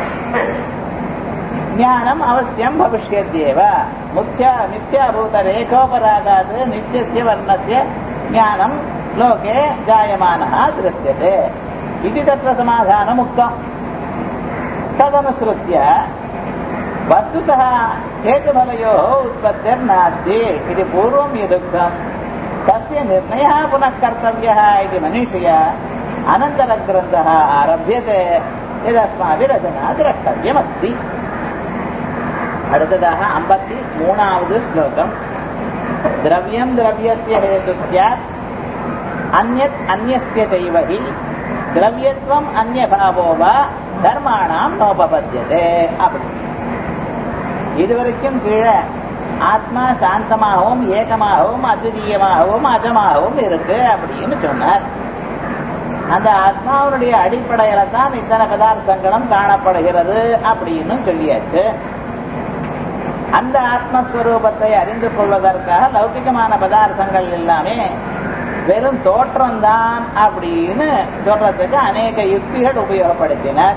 ज्ञानम् अवश्यं भविष्यत्येव मुख्य मिथ्याभूतरेखोपरागात् नित्यस्य वर्णस्य ज्ञानं लोके जायमानः दृश्यते इति तत्र समाधानमुक्तम् तदनुसृत्य वस्तुतः हेतुफलयोः उत्पत्तिर्नास्ति इति पूर्वं यदुक्तं तस्य निर्णयः पुनः कर्तव्यः इति मनीषया अनन्तरग्रन्थः आरभ्यते यदस्माभिरचना द्रष्टव्यमस्ति அடுத்ததாக ஐம்பத்தி மூணாவது ஸ்லோகம் திரவியம் திரவியஸ்ய ஹேது ஸ்யாத் அந்யத் அந்யஸ்ய செய்வகி திரவியத்துவம் அந்நியபாவோவா தர்மாணாம் நோபபத்தியதே அப்படி இதுவரைக்கும் கீழே ஆத்மா சாந்தமாகவும் ஏகமாகவும் அத்விதீயமாகவும் அஜமாகவும் இருக்கு அப்படின்னு சொன்னார் அந்த ஆத்மாவுடைய அடிப்படையில தான் இத்தனை பதார்த்தங்களும் காணப்படுகிறது அப்படின்னு சொல்லியாச்சு அந்த ஆத்மஸ்வரூபத்தை அறிந்து கொள்வதற்காக லௌகிகமான பதார்த்தங்கள் எல்லாமே வெறும் தோற்றம்தான் அப்படின்னு சொல்றதுக்கு அநேக யுக்திகள் உபயோகப்படுத்தினர்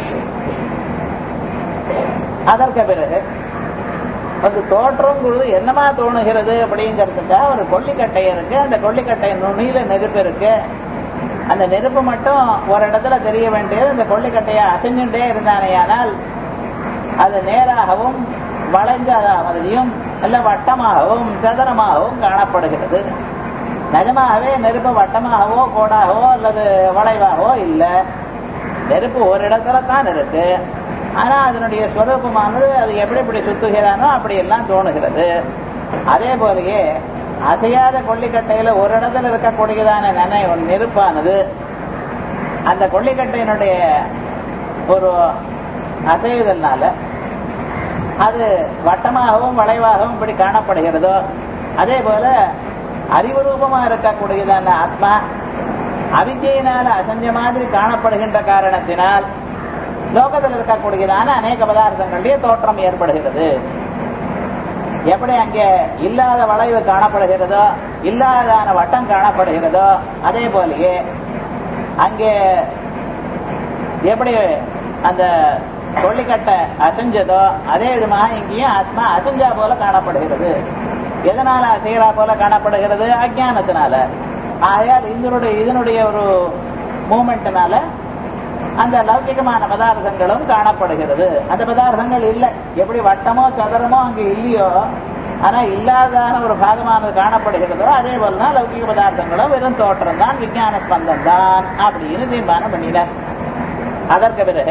அதற்கு பிறகு அது தோற்றம் பொழுது என்னமா தோணுகிறது அப்படிங்கிறதுக்காக ஒரு கொல்லிக்கட்டை இருக்கு அந்த கொல்லிக்கட்டை நுனியில நெருப்பு இருக்கு அந்த நெருப்பு மட்டும் ஒரு இடத்துல தெரிய வேண்டியது அந்த கொல்லிக்கட்டையை அசைஞ்சுட்டே இருந்தானேயானால் அது நேராகவும் வளைஞ்சதாவதையும் இல்ல வட்டமாகவும் சதுரமாகவும் காணப்படுகிறது நிஜமாகவே நெருப்பு வட்டமாகவோ கோடாகவோ அல்லது வளைவாகவோ இல்லை நெருப்பு ஒரு இடத்துல தான் இருக்கு ஆனா அதனுடைய ஸ்வரூபமானது அது எப்படி எப்படி சுத்துகிறானோ அப்படி எல்லாம் தோணுகிறது அதே போலயே அசையாத கொல்லிக்கட்டையில ஒரு இடத்துல இருக்கக்கூடியதான நனை நெருப்பானது அந்த கொல்லிக்கட்டையினுடைய ஒரு அசையுதல்னால அது வட்டமாகவும் வளைவாகவும் இப்படி காணப்படுகிறதோ அதே போல அறிவு ரூபமா இருக்கக்கூடியதான ஆத்மா அவித்தியினால அசஞ்ச மாதிரி காணப்படுகின்ற காரணத்தினால் லோகத்தில் இருக்கக்கூடியதான அநேக பதார்த்தங்களுடைய தோற்றம் ஏற்படுகிறது எப்படி அங்கே இல்லாத வளைவு காணப்படுகிறதோ இல்லாதான வட்டம் காணப்படுகிறதோ அதே போலயே அங்கே எப்படி அந்த கொள்ளிக்கட்டை அசைஞ்சதோ அதே விதமாக இங்கேயும் ஆத்மா அசைஞ்சா போல காணப்படுகிறது எதனால அசைகிறா போல காணப்படுகிறது அஜானத்தினால ஆகையால் இதனுடைய இதனுடைய ஒரு மூமெண்ட்னால அந்த லௌகிகமான பதார்த்தங்களும் காணப்படுகிறது அந்த பதார்த்தங்கள் இல்லை எப்படி வட்டமோ சதுரமோ அங்க இல்லையோ ஆனா இல்லாதான ஒரு பாகமானது காணப்படுகிறதோ அதே போலதான் லௌகிக பதார்த்தங்களும் வெறும் தோற்றம் தான் விஞ்ஞான ஸ்பந்தம் தான் அப்படின்னு தீர்மானம் பண்ணினார் அதற்கு பிறகு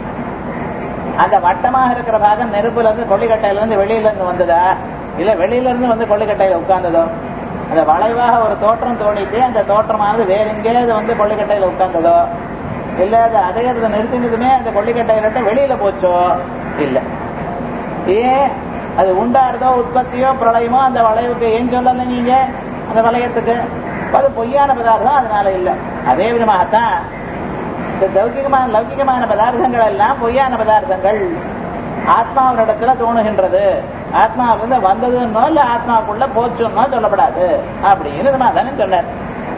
அந்த வட்டமாக இருக்கிற பாகம் நெருப்புல இருந்து கொள்ளிக்கட்டையில இருந்து வெளியில இருந்து வந்ததா இல்ல வெளியில இருந்து வந்து கொள்ளிக்கட்டையில உட்கார்ந்ததோ அந்த வளைவாக ஒரு தோற்றம் தோணிட்டு அந்த தோற்றமானது வேற எங்கேயாவது வந்து கொள்ளிக்கட்டையில உட்கார்ந்ததோ இல்ல அது அடையிறத நிறுத்தினதுமே அந்த கொள்ளிக்கட்டையில வெளியில போச்சோ இல்ல ஏன் அது உண்டாருதோ உற்பத்தியோ பிரளயமோ அந்த வளைவுக்கு ஏன் சொல்லல நீங்க அந்த வளையத்துக்கு அது பொய்யான பதார்த்தம் அதனால இல்ல அதே விதமாகத்தான் இந்த லௌகிகமான லௌகிகமான பதார்த்தங்கள் எல்லாம் பொய்யான பதார்த்தங்கள் ஆத்மாவினிடத்துல தோணுகின்றது ஆத்மா வந்து வந்ததுன்னோ இல்ல ஆத்மாவுக்குள்ள போச்சுன்னோ சொல்லப்படாது அப்படின்னு தானே சொன்னார்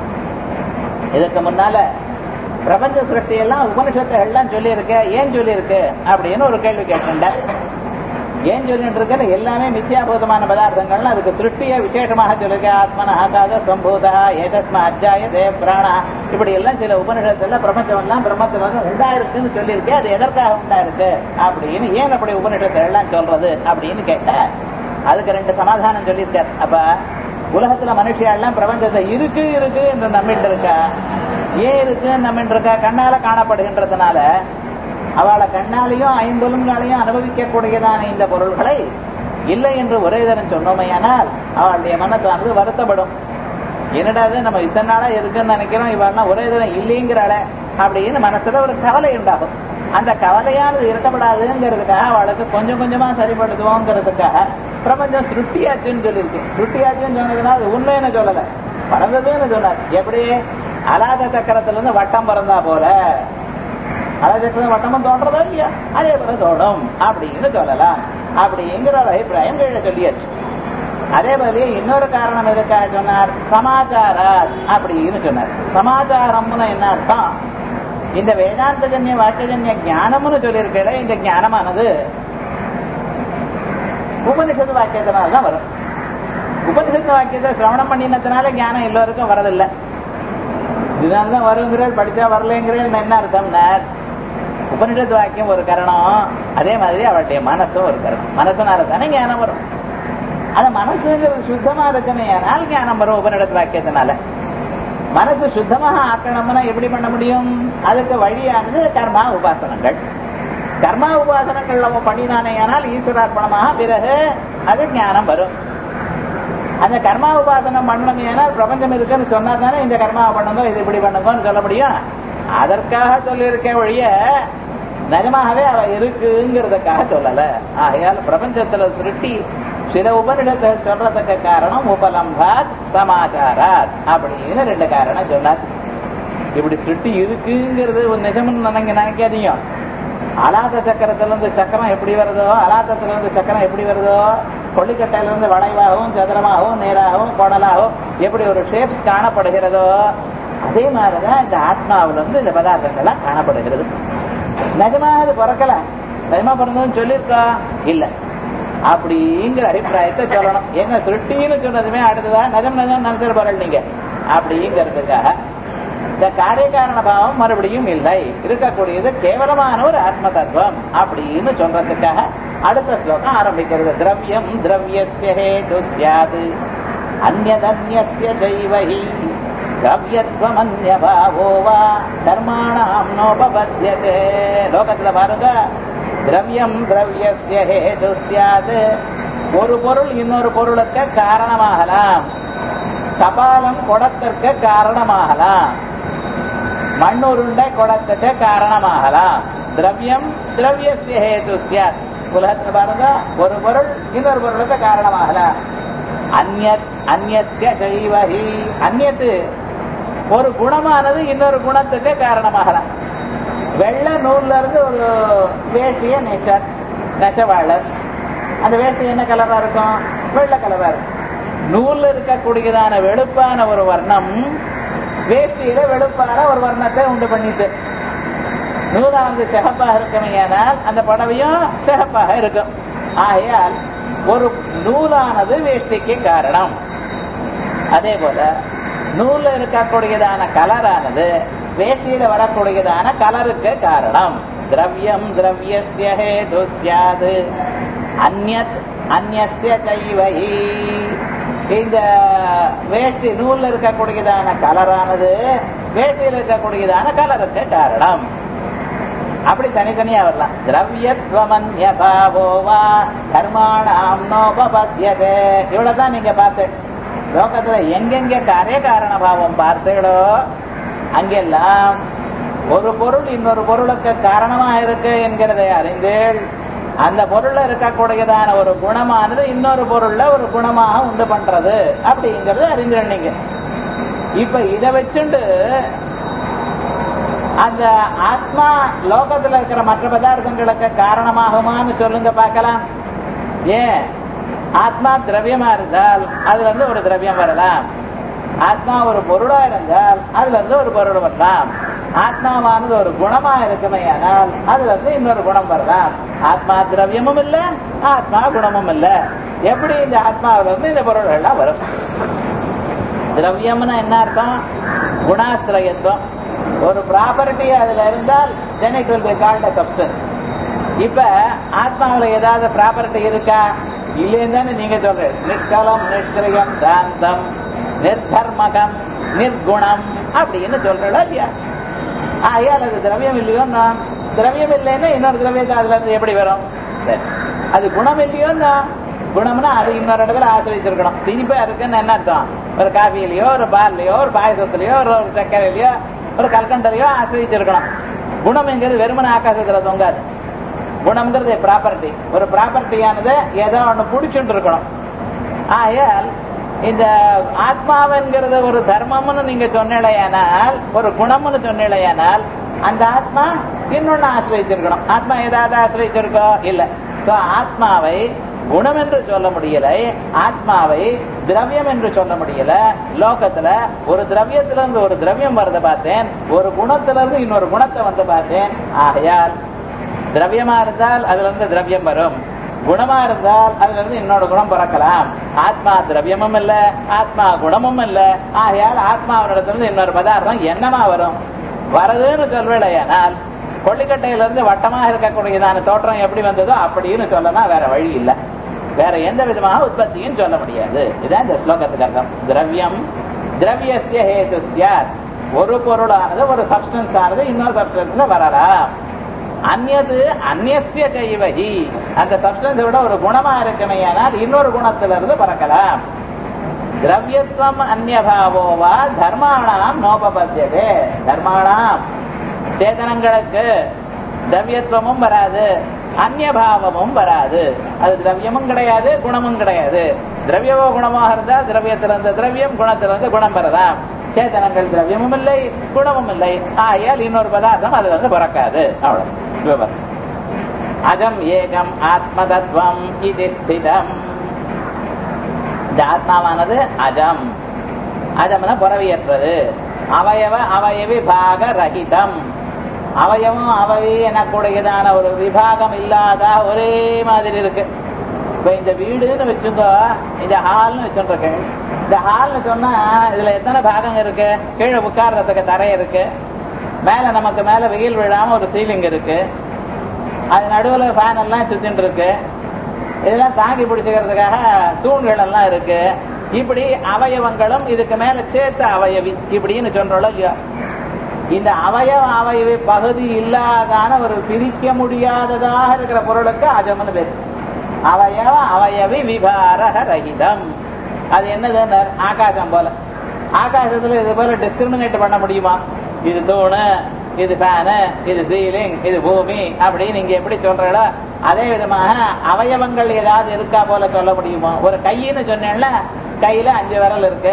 இதுக்கு முன்னால பிரபஞ்ச சிருஷ்டி எல்லாம் உபனிஷத்துகள்லாம் சொல்லியிருக்க ஏன் சொல்லியிருக்கு அப்படின்னு ஒரு கேள்வி கேட்டுட்டேன் ஏன் சொல்லிட்டு இருக்க எல்லாமே மித்யாபூதமான பதார்த்தங்கள்னு அதுக்கு சிருஷ்டிய விசேஷமாக சொல்லிருக்க ஆத்மன ஆகாத சம்பூதா ஏதஸ்ம அஜாய தேவ பிராணா இப்படி எல்லாம் சில உபனிஷத்துல பிரபஞ்சம் எல்லாம் பிரம்மத்தில் வந்து உண்டாயிருக்குன்னு சொல்லியிருக்கேன் அது எதற்காக உண்டாயிருக்கு அப்படின்னு ஏன் அப்படி உபனிஷத்துல எல்லாம் சொல்றது அப்படின்னு கேட்ட அதுக்கு ரெண்டு சமாதானம் சொல்லியிருக்கார் அப்ப உலகத்துல மனுஷியெல்லாம் பிரபஞ்சத்தை இருக்கு இருக்கு என்று நம்பிட்டு இருக்கா ஏன் இருக்கு நம்பிட்டு இருக்கா கண்ணால காணப்படுகின்றதுனால அவளை கண்ணாலையும் ஐம்பொலுங்களையும் அனுபவிக்கக்கூடியதான இந்த பொருள்களை இல்லை என்று ஒரே தரம் சொன்னோமையானால் அவளுடைய மனசானது வருத்தப்படும் என்னடாது நம்ம இத்தனை நாளா இருக்குன்னு நினைக்கிறோம் இவெல்லாம் ஒரே தரம் இல்லைங்கிறாள அப்படின்னு மனசுல ஒரு கவலை உண்டாகும் அந்த கவலையானது இருக்கப்படாதுங்கிறதுக்காக அவளுக்கு கொஞ்சம் கொஞ்சமா சரிப்படுத்துவோங்கிறதுக்காக பிரபஞ்சம் சுருட்டியாச்சுன்னு சொல்லியிருக்கு சுருட்டியாச்சுன்னு சொன்னதுன்னா அது உண்மைன்னு சொல்லல பறந்ததுன்னு சொன்னார் எப்படி அலாத சக்கரத்துல இருந்து வட்டம் பறந்தா போல அலாத வட்டமும் தோன்றதோ இல்லையா அதே போல தோணும் அப்படின்னு சொல்லலாம் அப்படிங்கிற ஒரு அபிப்பிராயம் கீழே சொல்லியாச்சு அதே போல இன்னொரு காரணம் இருக்கா சொன்னார் சமாச்சார அப்படின்னு சொன்னார் சமாச்சாரம்னு என்ன அர்த்தம் இந்த வேதாந்தஜன்ய வாக்கியஜன்ய ஞானம்னு சொல்லியிருக்கல இந்த ஞானமானது உபனிஷத்து வாக்கியத்தினால தான் வரும் உபனிஷத்து வாக்கியத்தை சிரவணம் பண்ணினதுனால ஞானம் எல்லோருக்கும் வரதில்லை இதனாலதான் வருங்கிறேன் படிச்சா வரலங்கிறேன் என்ன அர்த்தம்னா உபனிஷத்து வாக்கியம் ஒரு கரணம் அதே மாதிரி அவளுடைய மனசும் ஒரு கரணம் மனசுனால தானே ஞானம் வரும் அந்த மனசுங்கிறது சுத்தமா இருக்கணும் ஏனால் ஞானம் வரும் உபனிடத்து வாக்கியத்தினால மனசு சுத்தமாக ஆக்கணும்னா எப்படி பண்ண முடியும் அதுக்கு வழியானது கர்மா உபாசனங்கள் கர்மா உபாசனங்கள் நம்ம பண்ணினானே ஆனால் ஈஸ்வரார்ப்பணமாக பிறகு அது ஞானம் வரும் அந்த கர்மா உபாசனம் பண்ணணும் ஏன்னா பிரபஞ்சம் இருக்குன்னு சொன்னா தானே இந்த கர்மாவை பண்ணுங்க இது இப்படி பண்ணுங்கன்னு சொல்ல முடியும் அதற்காக சொல்லியிருக்கேன் ஒழிய நிஜமாகவே அவ இருக்குங்கிறதுக்காக சொல்லல ஆகையால் பிரபஞ்சத்துல சுருட்டி சில உபனிடத்தை சொல்றதுக்கு காரணம் உபலம்பாத் சமாச்சாராத் அப்படின்னு ரெண்டு காரணம் சொன்னார் இப்படி சிருஷ்டி இருக்குங்கிறது ஒரு நிஜம்னு நினைங்க நினைக்காதீங்க அலாத சக்கரத்துல இருந்து சக்கரம் எப்படி வருதோ அலாத்தத்துல இருந்து சக்கரம் எப்படி வருதோ கொள்ளிக்கட்டையில இருந்து வளைவாகவும் சதுரமாகவும் நேராகவும் குடலாகவும் எப்படி ஒரு ஷேப்ஸ் காணப்படுகிறதோ அதே மாதிரிதான் இந்த ஆத்மாவில இருந்து இந்த பதார்த்தங்கள்லாம் காணப்படுகிறது நிஜமா அது பிறக்கல நிஜமா பிறந்ததுன்னு சொல்லியிருக்கா இல்ல அப்படிங்கிற அபிப்பிராயத்தை சொல்லணும் என்ன சிருஷ்டின்னு சொன்னதுமே அடுத்ததா நிஜம் நிஜம் நினைச்சிட்டு போறல் நீங்க அப்படிங்கிறதுக்காக இந்த காரியகாரண பாவம் மறுபடியும் இல்லை இருக்கக்கூடியது கேவலமான ஒரு ஆத்ம தத்துவம் அப்படின்னு சொல்றதுக்காக அடுத்த ஸ்லோகம் ஆரம்பிக்கிறது திரவியம் திரவியஸ்ய ஹேது சியாது அந்நதன்யஸ்ய ஜைவஹி திரவியத்வமன்யபாவோ வா கர்மாணாம் நோபபத்தியதே லோகத்துல பாருங்க திரவியம் திரவியஸ்ய ஹேது சியாது ஒரு பொருள் இன்னொரு பொருளுக்கு காரணமாகலாம் கபாலம் குடத்திற்கு காரணமாகலாம் மண்ணுருண்டை குடத்துக்கு காரணமாகலாம் திரவியம் திரவியசிய ஹேது சியாத் உலகத்தில் பாருங்க ஒரு பொருள் இன்னொரு பொருளுக்கு காரணமாகலாம் அந்நத் அந்நிய ஜெய்வஹி அந்நியத்து ஒரு குணமானது இன்னொரு குணத்துக்கு காரணமாகலாம் வெள்ளை நூல்ல இருந்து ஒரு வேஷ்டிய நெச்சர் நெசவாளர் அந்த வேஷ்டி என்ன கலரா இருக்கும் வெள்ளை கலரா இருக்கும் நூல்ல இருக்கக்கூடியதான வெளுப்பான ஒரு வர்ணம் வேஷ்டியில வெளுப்பான ஒரு வர்ணத்தை உண்டு பண்ணிட்டு நூலானது சிகப்பாக இருக்குமையானால் அந்த புடவையும் சிகப்பாக இருக்கும் ஆகையால் ஒரு நூலானது வேஷ்டிக்கு காரணம் அதே போல நூல்ல இருக்கக்கூடியதான கலரானது வேஷ்டியில வரக்கூடியதான கலருக்கு காரணம் திரவியம் திரவியஸ்ய ஹேது சியாது அந்நத் அந்நிய கைவகி இந்த வேஷ்டி நூல்ல இருக்கக்கூடியதான கலரானது வேஷ்டியில் இருக்கக்கூடியதான கலருக்கு காரணம் அப்படி தனித்தனியா வரலாம் திரவியத்வமன்யபாவோவா கர்மாணாம் நோபபத்தியதே இவ்வளவுதான் நீங்க பார்த்து லோகத்துல எங்கெங்க காரிய காரண பாவம் பார்த்தீங்களோ அங்கெல்லாம் ஒரு பொருள் இன்னொரு பொருளுக்கு காரணமா இருக்கு என்கிறதை அறிந்தேள் அந்த பொருள்ல இருக்கக்கூடியதான ஒரு குணமானது இன்னொரு பொருள்ல ஒரு குணமாக உண்டு பண்றது அப்படிங்கறது அறிஞர் நீங்க இப்ப இதை வச்சுண்டு அந்த ஆத்மா லோகத்துல இருக்கிற மற்ற பதார்த்தங்களுக்கு காரணமாகுமான்னு சொல்லுங்க பார்க்கலாம் ஏன் ஆத்மா திரவியமா இருந்தால் அதுல இருந்து ஒரு திரவியம் வரலாம் ஆத்மா ஒரு பொருளா இருந்தால் அதுல இருந்து ஒரு பொருள் வரலாம் ஆத்மாவானது ஒரு குணமா இருக்குமே ஆனால் அதுல இருந்து இன்னொரு குணம் வரலாம் ஆத்மா திரவியமும் இல்ல ஆத்மா குணமும் இல்ல எப்படி இந்த ஆத்மாவில இருந்து இந்த பொருள்கள் எல்லாம் வரும் திரவியம்னா என்ன அர்த்தம் குணாசிரயத்துவம் ஒரு ப்ராப்பர்ட்டி அதுல இருந்தால் then it will be called substance இப்ப ஆத்மாவில ஏதாவது ப்ராப்பர்ட்டி இருக்கா இல்லைன்னு தானே நீங்க சொல்றீங்க நிஷ்கலம் நிஷ்கிரியம் சாந்தம் நிர்தர்மகம் நிர்குணம் அப்படின்னு சொல்றா இல்லையா ஆகையால் அது திரவியம் இல்லையோன்னா திரவியம் இல்லைன்னா இன்னொரு திரவியத்தை அதுல இருந்து எப்படி வரும் சரி. அது குணம் இல்லையோன்னா குணம்னா அது இன்னொரு இடத்துல ஆசிரியச்சிருக்கணும் திணிப்பா இருக்குன்னு என்ன அர்த்தம் ஒரு காஃபியிலயோ ஒரு பால்லையோ ஒரு பாயசத்திலயோ ஒரு ஒரு சர்க்கரையிலயோ ஒரு கல்கண்டரையோ ஆசிரியச்சிருக்கணும் குணம் எங்கிறது வெறுமன ஆகாசத்துல தொங்காது குணம்ங்கிறது ப்ராப்பர்ட்டி ஒரு ப்ராப்பர்ட்டியானது ஏதோ ஒண்ணு புடிச்சுட்டு இருக்கணும் ஆயால் இந்த ஆத்மாவென்கிறது ஒரு தர்மம்னு நீங்க சொன்னீழையானால் ஒரு குணம்னு சொன்னீழையானால் அந்த ஆத்மா இன்னொன்னு ஆசிரியச்சிருக்கணும் ஆத்மா ஏதாவது ஆசிரியச்சிருக்கோ இல்ல So, ஆத்மாவை குணம் என்று சொல்ல முடியல ஆத்மாவை திரவியம் என்று சொல்ல முடியல லோகத்துல ஒரு திரவியத்துல இருந்து ஒரு திரவியம் வரத பார்த்தேன் ஒரு குணத்துல இருந்து இன்னொரு குணத்தை வந்து பார்த்தேன் ஆகையால் திரவியமா இருந்தால் அதுல இருந்து திரவியம் வரும் குணமா இருந்தால் அதுல இருந்து இன்னொரு குணம் பிறக்கலாம் ஆத்மா திரவியமும் இல்ல ஆத்மா குணமும் இல்ல ஆகையால் ஆத்மாவினிடத்திலிருந்து இன்னொரு பதார்த்தம் என்னமா வரும் வரதுன்னு சொல்வேடையானால் கொள்ளிக்கட்டையில இருந்து வட்டமா இருக்கக்கூடியதான தோற்றம் எப்படி வந்ததோ அப்படின்னு சொல்லலாம் வேற வழி இல்ல வேற எந்த விதமாக உற்பத்தியும் சொல்ல முடியாது இதான் இந்த ஸ்லோகத்துக்கு அர்த்தம் திரவியம் திரவியசிய ஹேது சியாத் ஒரு பொருளானது ஒரு சப்ஸ்டன்ஸ் ஆனது இன்னொரு சப்ஸ்டன்ஸ்ல வரலாம் அந்நது அந்நிய கைவகி அந்த சப்ஸ்டன்ஸ் விட ஒரு குணமா இருக்குமையானால் இன்னொரு குணத்திலிருந்து பறக்கலாம் திரவியத்துவம் அந்நியபாவோ வா தர்மாணாம் நோபபத்தியதே தர்மாணாம் சேதனங்களுக்கு திரவியத்துவமும் வராது அந்நியபாவமும் வராது அது திரவியமும் கிடையாது குணமும் கிடையாது திரவியமோ குணமாக இருந்தா திரவியத்திலிருந்து திரவியம் குணத்திலிருந்து குணம் பெறலாம் சேதனங்கள் திரவியமும் இல்லை குணமும் இல்லை ஆயால் இன்னொரு பதார்த்தம் அது வந்து பிறக்காது அவ்வளவு விவரம் அஜம் ஏகம் ஆத்மதத்வம் இது ஸ்திதம் இந்த ஆத்மாவானது அஜம் அஜம்னா புறவியற்றது அவயவ அவயவி பாக ரகிதம் அவயவம் அவவி எனக்கூடியதான ஒரு விபாகம் இல்லாத ஒரே மாதிரி இருக்கு இப்ப இந்த வீடுன்னு வச்சுங்க இந்த ஹால்னு வச்சுருக்கேன் இந்த ஹால்னு சொன்னா இதுல எத்தனை பாகம் இருக்கு கீழே உட்கார்றதுக்கு தரை இருக்கு மேல நமக்கு மேல வெயில் விழாம ஒரு சீலிங் இருக்கு அது நடுவுல ஃபேன் எல்லாம் சுத்தின்னு இருக்கு இதெல்லாம் தாங்கி பிடிச்சுக்கிறதுக்காக தூண்கள் எல்லாம் இருக்கு இப்படி அவயவங்களும் இதுக்கு மேல சேர்த்த அவயவி இப்படின்னு சொல்றோம் இல்லையா இந்த அவயவ அவயவி பகுதி இல்லாதான ஒரு பிரிக்க முடியாததாக இருக்கிற பொருளுக்கு அஜம்னு பேரு அவயவ அவயவி விபாரக ரகிதம் அது என்னது ஆகாசம் போல ஆகாசத்துல இது போல டிஸ்கிரிமினேட் பண்ண முடியுமா இது தூணு இது ஃபேனு இது சீலிங் இது பூமி அப்படின்னு நீங்க எப்படி சொல்றீங்களோ அதே விதமாக அவயவங்கள் ஏதாவது இருக்கா போல சொல்ல முடியுமா ஒரு கைன்னு சொன்னேன்ல கையில அஞ்சு விரல் இருக்கு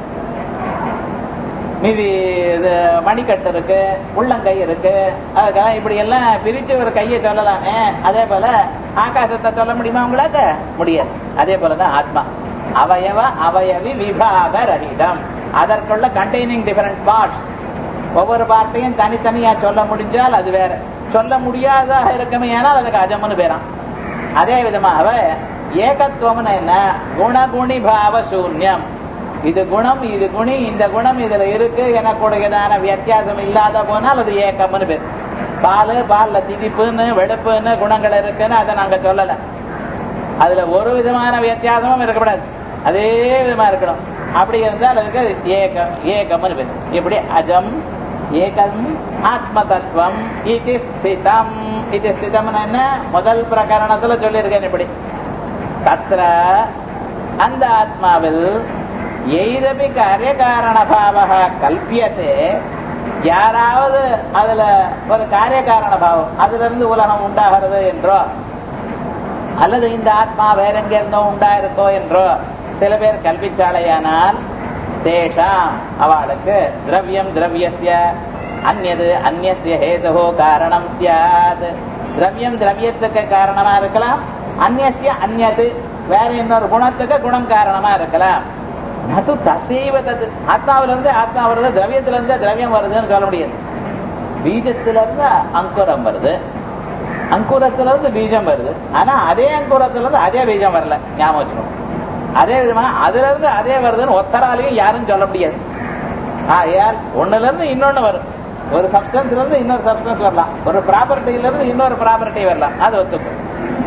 மீதி இது மணிக்கட்டு இருக்கு உள்ளங்கை இருக்கு அதுக்காக இப்படி எல்லாம் பிரிச்சு ஒரு கையை சொல்லலாமே அதே போல ஆகாசத்தை சொல்ல முடியுமா உங்களுக்கு முடியாது அதே போலதான் ஆத்மா அவயவ அவயவி விபாக ரகிதம் அதற்குள்ள கண்டெய்னிங் டிஃபரெண்ட் பார்ட்ஸ் ஒவ்வொரு பார்ட்டையும் தனித்தனியா சொல்ல முடிஞ்சால் அது வேற சொல்ல முடியாதாக இருக்குமே ஏனால் அதுக்கு அஜம்னு பேரான் அதே விதமாக ஏகத்துவம்னு என்ன குணகுணி பாவ சூன்யம் இது குணம் இது குணி இந்த குணம் இதுல இருக்கு எனக்குடையதான வித்தியாசம் இல்லாத போனால் அது ஏக்கம்னு பேர் பால் பால்ல திதிப்புன்னு வெடுப்புன்னு குணங்கள் இருக்குன்னு அதை நாங்க சொல்லல அதுல ஒரு விதமான வித்தியாசமும் இருக்கக்கூடாது அதே விதமா இருக்கணும் அப்படி இருந்தால் அதுக்கு ஏகம் ஏகம்னு பேர் இப்படி அஜம் ஏகம் ஆத்ம தத்துவம் இது ஸ்திதம் இது ஸ்திதம்னு என்ன முதல் பிரகரணத்துல சொல்லியிருக்கேன் இப்படி தத்ர அந்த ஆத்மாவில் எய்தபி காரிய காரண பாவக கல்பியத்தே யாராவது அதுல ஒரு காரிய காரண பாவம் அதுல இருந்து உலகம் உண்டாகிறது என்றோ அல்லது இந்த ஆத்மா வேற எங்க இருந்தோ உண்டாயிருக்கோ என்றோ சில பேர் கல்பித்தாலேயானால் தேஷாம் அவளுக்கு திரவியம் திரவியசிய அந்நது அந்நிய ஹேதோ காரணம் சியாத் திரவியம் திரவியத்துக்கு காரணமா இருக்கலாம் அந்நிய அந்நது வேற இன்னொரு குணத்துக்கு குணம் காரணமா இருக்கலாம் அது தசைவ தது ஆத்மாவில இருந்து ஆத்மா வருது திரவியத்துல இருந்து திரவியம் வருதுன்னு சொல்ல முடியாது பீஜத்துல இருந்து அங்குரம் வருது அங்குரத்துல இருந்து பீஜம் வருது ஆனா அதே அங்குரத்துல இருந்து அதே பீஜம் வரல ஞாபகம் வச்சுக்கணும் அதே விதமா அதுல இருந்து அதே வருதுன்னு ஒத்தராலையும் யாரும் சொல்ல முடியாது ஆயால் ஒண்ணுல இருந்து இன்னொன்னு வரும் ஒரு சப்ஸ்டன்ஸ்ல இருந்து இன்னொரு சப்ஸ்டன்ஸ் வரலாம் ஒரு ப்ராப்பர்ட்டில இருந்து இன்னொரு ப்ராப்பர்ட்டி வரலாம் அது ஒத்துக்கும்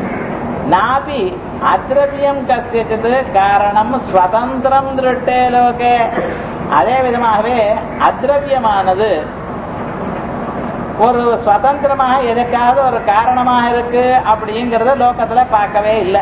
நாபி அத்ரவியம் கசியது காரணம் ஸ்வதந்திரம் திருட்டே லோகே அதே விதமாகவே அத்ரவியமானது ஒரு சுதந்திரமாக எதுக்காவது ஒரு காரணமாக இருக்கு அப்படிங்கறத லோகத்துல பார்க்கவே இல்லை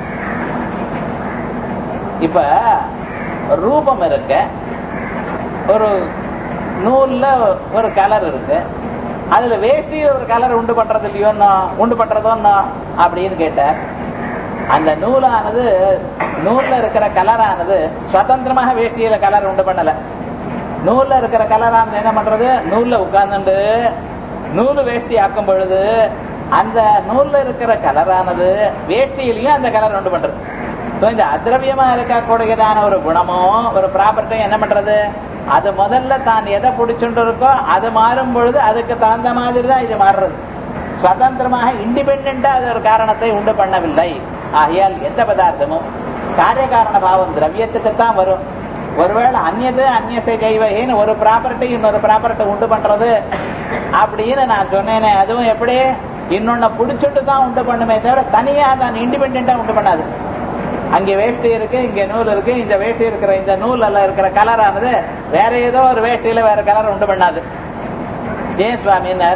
இப்ப ரூபம் இருக்கு ஒரு நூல்ல ஒரு கலர் இருக்கு அதுல வேஷ்டி ஒரு கலர் உண்டு பண்றது இல்லையோன்னா உண்டு பண்றதோன்னா அப்படின்னு கேட்ட அந்த நூலானது நூல்ல இருக்கிற கலரானது சுதந்திரமாக வேஷ்டியில கலர் உண்டு பண்ணல நூல்ல இருக்கிற கலரானது என்ன பண்றது நூல்ல உட்கார்ந்துட்டு நூலு வேஷ்டி ஆக்கும் பொழுது அந்த நூல்ல இருக்கிற கலரானது வேஷ்டியிலையும் அந்த கலர் உண்டு பண்றது இந்த அத்ரவியமா இருக்கக்கூடியதான ஒரு குணமோ ஒரு ப்ராப்பர்ட்டி என்ன பண்றது அது முதல்ல தான் எதை பிடிச்சுட்டு இருக்கோ அது மாறும் பொழுது அதுக்கு தகுந்த மாதிரி தான் இது மாறுறது சுதந்திரமாக இண்டிபெண்டா அது ஒரு காரணத்தை உண்டு பண்ணவில்லை ஆகையால் எந்த பதார்த்தமும் காரிய காரண பாவம் திரவியத்துக்கு தான் வரும் ஒருவேளை அந்நியது அந்நியத்தை கைவகைன்னு ஒரு ப்ராப்பர்ட்டி இன்னொரு ப்ராப்பர்ட்டி உண்டு பண்றது அப்படின்னு நான் சொன்னேனே அதுவும் எப்படி இன்னொன்னு பிடிச்சிட்டு தான் உண்டு பண்ணுமே தவிர தனியா தான் இண்டிபெண்டா உண்டு பண்ணாது அங்க வேஷ்டி இருக்கு இங்க நூல் இருக்கு இந்த வேஷ்டி இருக்கிற இந்த நூல் எல்லாம் இருக்கிற கலர் ஆனது வேற ஏதோ ஒரு வேஷ்டியில வேற கலர் உண்டு பண்ணாது ஏன் சுவாமினர்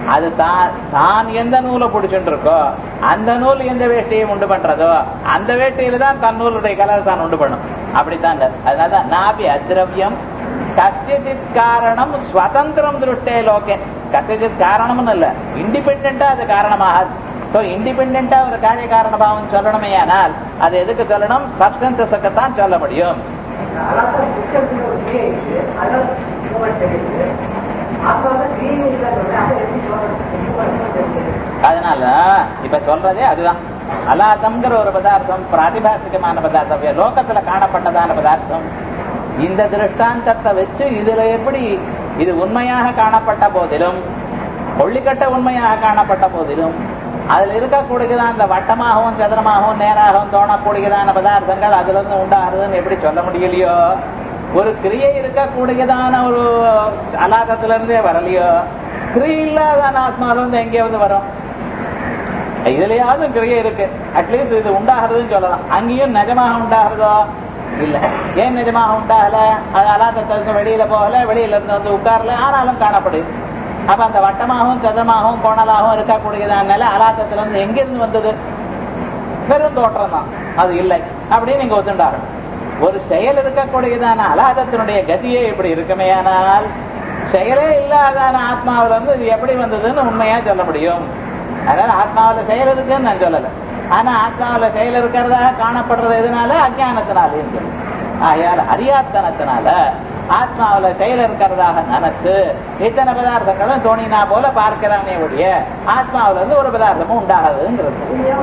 அது தான் தான் எந்த நூலை பிடிச்சுட்டு இருக்கோ அந்த நூல் எந்த வேஷ்டியை உண்டு பண்றதோ அந்த வேஷ்டியில தான் தன் நூலுடைய கலர் தான் உண்டு பண்ணும் அப்படித்தான் இந்த- அதனாலதான் நாபி அத்ரவியம் கசித் காரணம் ஸ்வதந்திரம் திருஷ்டே லோகே கசித் காரணம்னு இல்ல இண்டிபெண்டா அது காரணமாகாது சோ இண்டிபெண்டா ஒரு காரிய காரண பாவம் சொல்லணுமே ஆனால் அது எதுக்கு சொல்லணும் சப்ஸ்டன்சஸுக்கு தான் சொல்ல முடியும் அதான் சிஸ்டத்தில் ஒரு கிரியை இருக்கு அதான் மூமெண்ட் தெரியுது அப்போ வந்து கிரியை இருக்கிறது அதை எப்படி சொல்றது அதனால இப்ப சொல்றதே அதுதான் அலாதம்ங்கிற ஒரு பதார்த்தம் பிராதிபாசிகமான பதார்த்தம் லோகத்துல காணப்பட்டதான பதார்த்தம் இந்த திருஷ்டாந்தத்தை வச்சு இதுல எப்படி இது உண்மையாக காணப்பட்ட போதிலும் கொள்ளிக்கட்ட உண்மையாக காணப்பட்ட போதிலும் அதுல இருக்கக்கூடியதான அந்த வட்டமாகவும் சதுரமாகவும் நேராகவும் தோணக்கூடியதான பதார்த்தங்கள் அதுல இருந்து உண்டாகுதுன்னு எப்படி சொல்ல முடியலையோ ஒரு கிரியை இருக்கக்கூடியதான ஒரு அலாதத்துல இருந்தே வரலையோ கிரியை இல்லாதான ஆத்மாவில இருந்து எங்கேயாவது வரும் இதுலயாவது கிரியை இருக்கு அட்லீஸ்ட் இது உண்டாகிறதுன்னு சொல்லலாம் அங்கேயும் நிஜமாக உண்டாகிறதோ இல்ல ஏன் நிஜமாக உண்டாகல அது அலாதத்திலிருந்து வெளியில போகல வெளியில இருந்து வந்து உட்காரல ஆனாலும் காணப்படுது அப்ப அந்த வட்டமாகவும் சதமாகவும் கோணலாகவும் இருக்கக்கூடியதான நிலை அலாத்தத்துல இருந்து எங்கிருந்து வந்தது வெறும் தோற்றம் தான் அது இல்லை அப்படின்னு நீங்க ஒத்துண்டாரு ஒரு செயல் இருக்கக்கூடியதான அலாதத்தினுடைய கதியே இப்படி இருக்குமேயானால் செயலே இல்லாதான ஆத்மாவில இருந்து இது எப்படி வந்ததுன்னு உண்மையா சொல்ல முடியும் அதனால ஆத்மாவில செயல் இருக்குன்னு நான் சொல்லல ஆனா ஆத்மாவில செயல் இருக்கிறதா காணப்படுறது எதனால அஜானத்தினாலே ஆயால் அறியாத்தனத்தினால ஆத்மாவில செயல் இருக்கிறதாக நினைச்சு இத்தனை பதார்த்தங்களும் தோணினா போல பார்க்கிறானே ஒழிய ஆத்மாவில இருந்து ஒரு பதார்த்தமும் உண்டாகுதுங்கிறது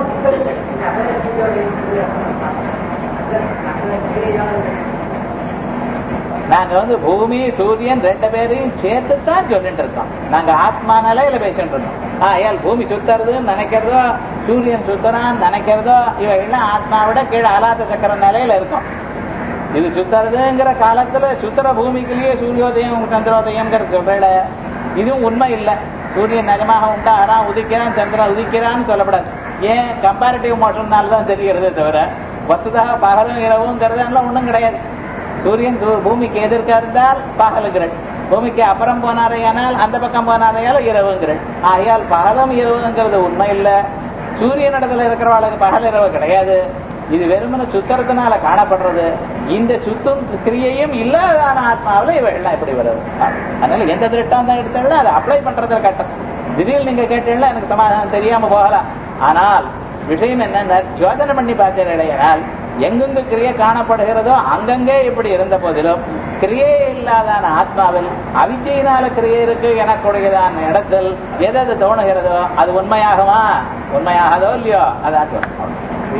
நாங்க வந்து பூமி சூரியன் ரெண்டு பேரையும் சேர்த்து தான் சொல்லிட்டு இருக்கோம் நாங்க ஆத்மா நிலையில பேசிட்டு இருக்கோம் ஆயால் பூமி சுத்துறதுன்னு நினைக்கிறதோ சூரியன் சுத்தறான்னு நினைக்கிறதோ இவைகள்லாம் ஆத்மாவிட கீழே அலாத சக்கர நிலையில இருக்கும் இது சுத்துறதுங்கிற காலத்துல சுத்துற பூமிக்குள்ளேயே சூரியோதயம் சந்திரோதயம்ங்கிற சொல்றல இதுவும் உண்மை இல்லை சூரியன் நிஜமாக உண்டாகிறான் உதிக்கிறான் சந்திரன் உதிக்கிறான்னு சொல்லப்படாது ஏன் கம்பேரிட்டிவ் மோஷன்னால தான் தெரிகிறதே தவிர வசுதாக பகலும் இரவுங்கிறதுனால ஒண்ணும் கிடையாது சூரியன் சூ- பூமிக்கு எதிர்க்க இருந்தால் பகலுங்கிறள் பூமிக்கு அப்புறம் போனாரையானால் அந்த பக்கம் போனாரையால இரவுங்கிறள் ஆகையால் பகலும் இரவுங்கிறது உண்மை இல்ல சூரியனிடத்துல இருக்கிறவாளுக்கு பகல் இரவு கிடையாது இது வெறுமன சுத்தறதுனால காணப்படுறது இந்த சுத்தம் கிரியையும் இல்லாதான ஆத்மாவில இவைகள்லாம் எப்படி வருது அதனால எந்த திருஷ்டாந்தம் எடுத்தாலும் அதை அப்ளை பண்றதுல கட்டம் திடீர்னு நீங்க கேட்டீங்கன்னா எனக்கு சமாதானம் தெரியாம போகலாம் ஆனால் விஷயம் என்ன யோசனை பண்ணி பார்த்தீர்களேனால் எங்கெங்கு கிரியை காணப்படுகிறதோ அங்கங்கே இப்படி இருந்த போதிலும் கிரியே இல்லாதான ஆத்மாவில் அவித்தியினால கிரியை இருக்கு எனக்கூடியதான இடத்தில் எது எது தோணுகிறதோ அது உண்மையாகுமா உண்மையாகதோ இல்லையோ அதான் சொல்லணும்.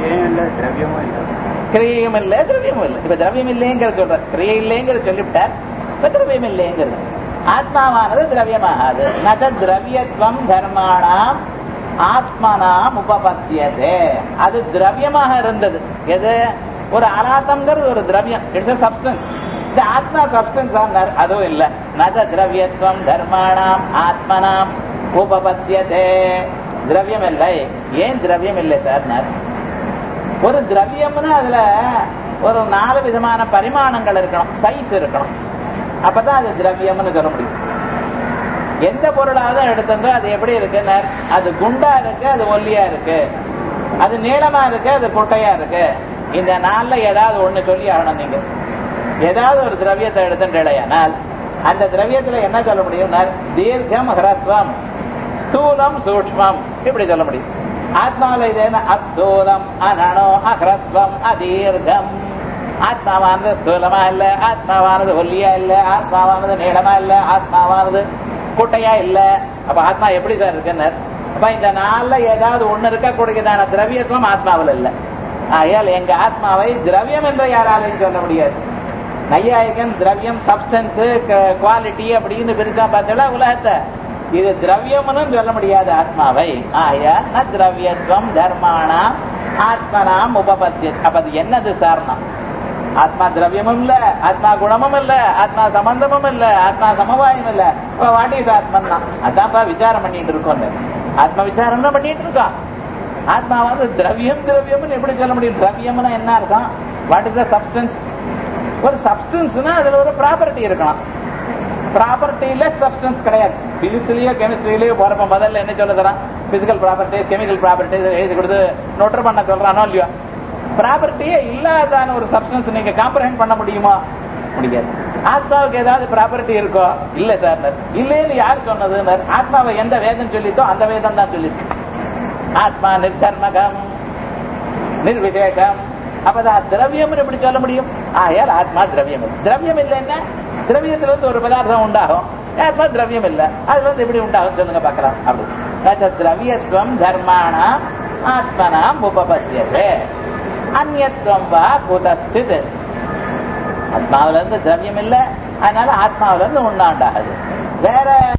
கிரியையும் இல்லை திரவியமும் இல்லை இப்ப திரவியம் இல்லைங்கிற சொல்ற கிரியை இல்லைங்கிற சொல்லிவிட்டார் இப்ப திரவியம் இல்லைங்கிறது ஆத்மாவானது திரவியமாகாது நத திரவியத்துவம் தர்மாணாம் ஆத்மனாம் உபபத்தியதே அது திரவியமாக இருந்தது எது ஒரு அலாத்தம்ங்கிறது ஒரு திரவியம் இட்ஸ் சப்ஸ்டன்ஸ் இந்த ஆத்மா சப்ஸ்டன்ஸ் ஆனார் அதுவும் இல்ல நத திரவியத்துவம் தர்மாணாம் ஆத்மனாம் உபபத்தியதே திரவியம் இல்லை ஏன் திரவியம் இல்லை சார் ஒரு திரவியம்னா அதுல ஒரு நாலு விதமான பரிமாணங்கள் இருக்கணும் சைஸ் இருக்கணும் அப்பதான் அது திரவியம்னு சொல்ல முடியும் எந்த பொருளாவது எடுத்ததோ அது எப்படி இருக்குன்னு அது குண்டா இருக்கு அது ஒல்லியா இருக்கு அது நீளமா இருக்கு அது குட்டையா இருக்கு இந்த நாள்ல ஏதாவது ஒண்ணு சொல்லி ஆகணும் நீங்க ஏதாவது ஒரு திரவியத்தை எடுத்துட்டேனால் அந்த திரவியத்துல என்ன சொல்ல முடியும் தீர்க்கம் ஹ்ரஸ்வம் ஸ்தூலம் சூக்மம் இப்படி சொல்ல முடியும் ஆத்மாவில இது என்ன அஸ்தூலம் அனணோ அஹ்ரஸ்வம் அதீர்க்கம் ஆத்மாவானது ஸ்தூலமா இல்ல ஆத்மாவானது ஒல்லியா இல்ல ஆத்மாவானது நீளமா இல்ல ஆத்மாவானது குட்டையா இல்ல அப்ப ஆத்மா எப்படி சார் இருக்குன்னு அப்ப இந்த நாள்ல ஏதாவது ஒண்ணு இருக்கக்கூடியதான திரவியத்துவம் ஆத்மாவில் இல்ல ஆகையால் எங்க ஆத்மாவை திரவியம் என்று யாராலையும் சொல்ல முடியாது நையாயிகன் திரவியம் சப்ஸ்டன்ஸ் குவாலிட்டி அப்படின்னு பிரிச்சா பார்த்தா உலகத்தை இது திரவியம்னு சொல்ல முடியாது ஆத்மாவை ஆயா ந திரவியத்துவம் தர்மானாம் ஆத்மனாம் உபபத்திய அப்ப அது என்னது சார்னா ஆத்மா திரவியமும் இல்ல ஆத்மா குணமும் இல்ல ஆத்மா சம்பந்தமும் இல்ல ஆத்மா சமவாயம் இல்ல இப்ப வாட் இஸ் ஆத்மன் தான் அதான்ப்பா விசாரம் பண்ணிட்டு இருக்கோம் ஆத்ம விசாரம் தான் பண்ணிட்டு இருக்கோம் ஆத்மா வந்து திரவியம் திரவியம்னு எப்படி சொல்ல முடியும் திரவியம்னா என்ன அர்த்தம் வாட் இஸ் த சப்ஸ்டன்ஸ் ஒரு சப்ஸ்டன்ஸ்னா அதுல ஒரு ப்ராப்பர்ட்டி இருக்கணும் ப்ராப்பர்ட்டியில சப்ஸ்டன்ஸ் கிடையாது பிசிக்ஸ்லயோ கெமிஸ்ட்ரியிலயோ போறப்ப முதல்ல என்ன சொல்ல தரான் பிசிக்கல் ப்ராப்பர்ட்டிஸ் கெமிக்கல் ப்ராப்பர்ட்டிஸ் எழுதி கொடுத்து நோட்டர் பண்ண சொல்றானோ இல்லையோ ப்ராப்பர்ட்டியே இல்லாதான ஒரு சப்ஸ்டன்ஸ் நீங்க காம்ப்ரஹெண்ட் பண்ண முடியுமா முடியாது ஆத்மாவுக்கு ஏதாவது ப்ராப்பர்ட்டி இருக்கோ இல்ல சார் இல்லைன்னு யார் சொன்னது ஆத்மாவை எந்த வேதம் சொல்லித்தோ அந்த வேதம் தான் சொல்லிச்சு ஆத்மா நிர்கர்மகம் நிர்விசேஷம் அப்பதான் திரவியம் எப்படி சொல்ல முடியும் ஆயால் ஆத்மா திரவியம் இல்லை திரவியம் இல்லைன்னா திரவியத்துல இருந்து ஒரு பதார்த்தம் உண்டாகும் ஆத்மா திரவியம் இல்ல அது வந்து எப்படி உண்டாகும் சொல்லுங்க பார்க்கலாம் அப்படி திரவியத்துவம் தர்மாணாம் ஆத்மனாம் உபபத்தியது அந்நியத்துவம் வா குதஸ்தித் ஆத்மாவில இருந்து திரவியம் இல்ல அதனால ஆத்மாவில இருந்து உண்டாண்டாகுது வேற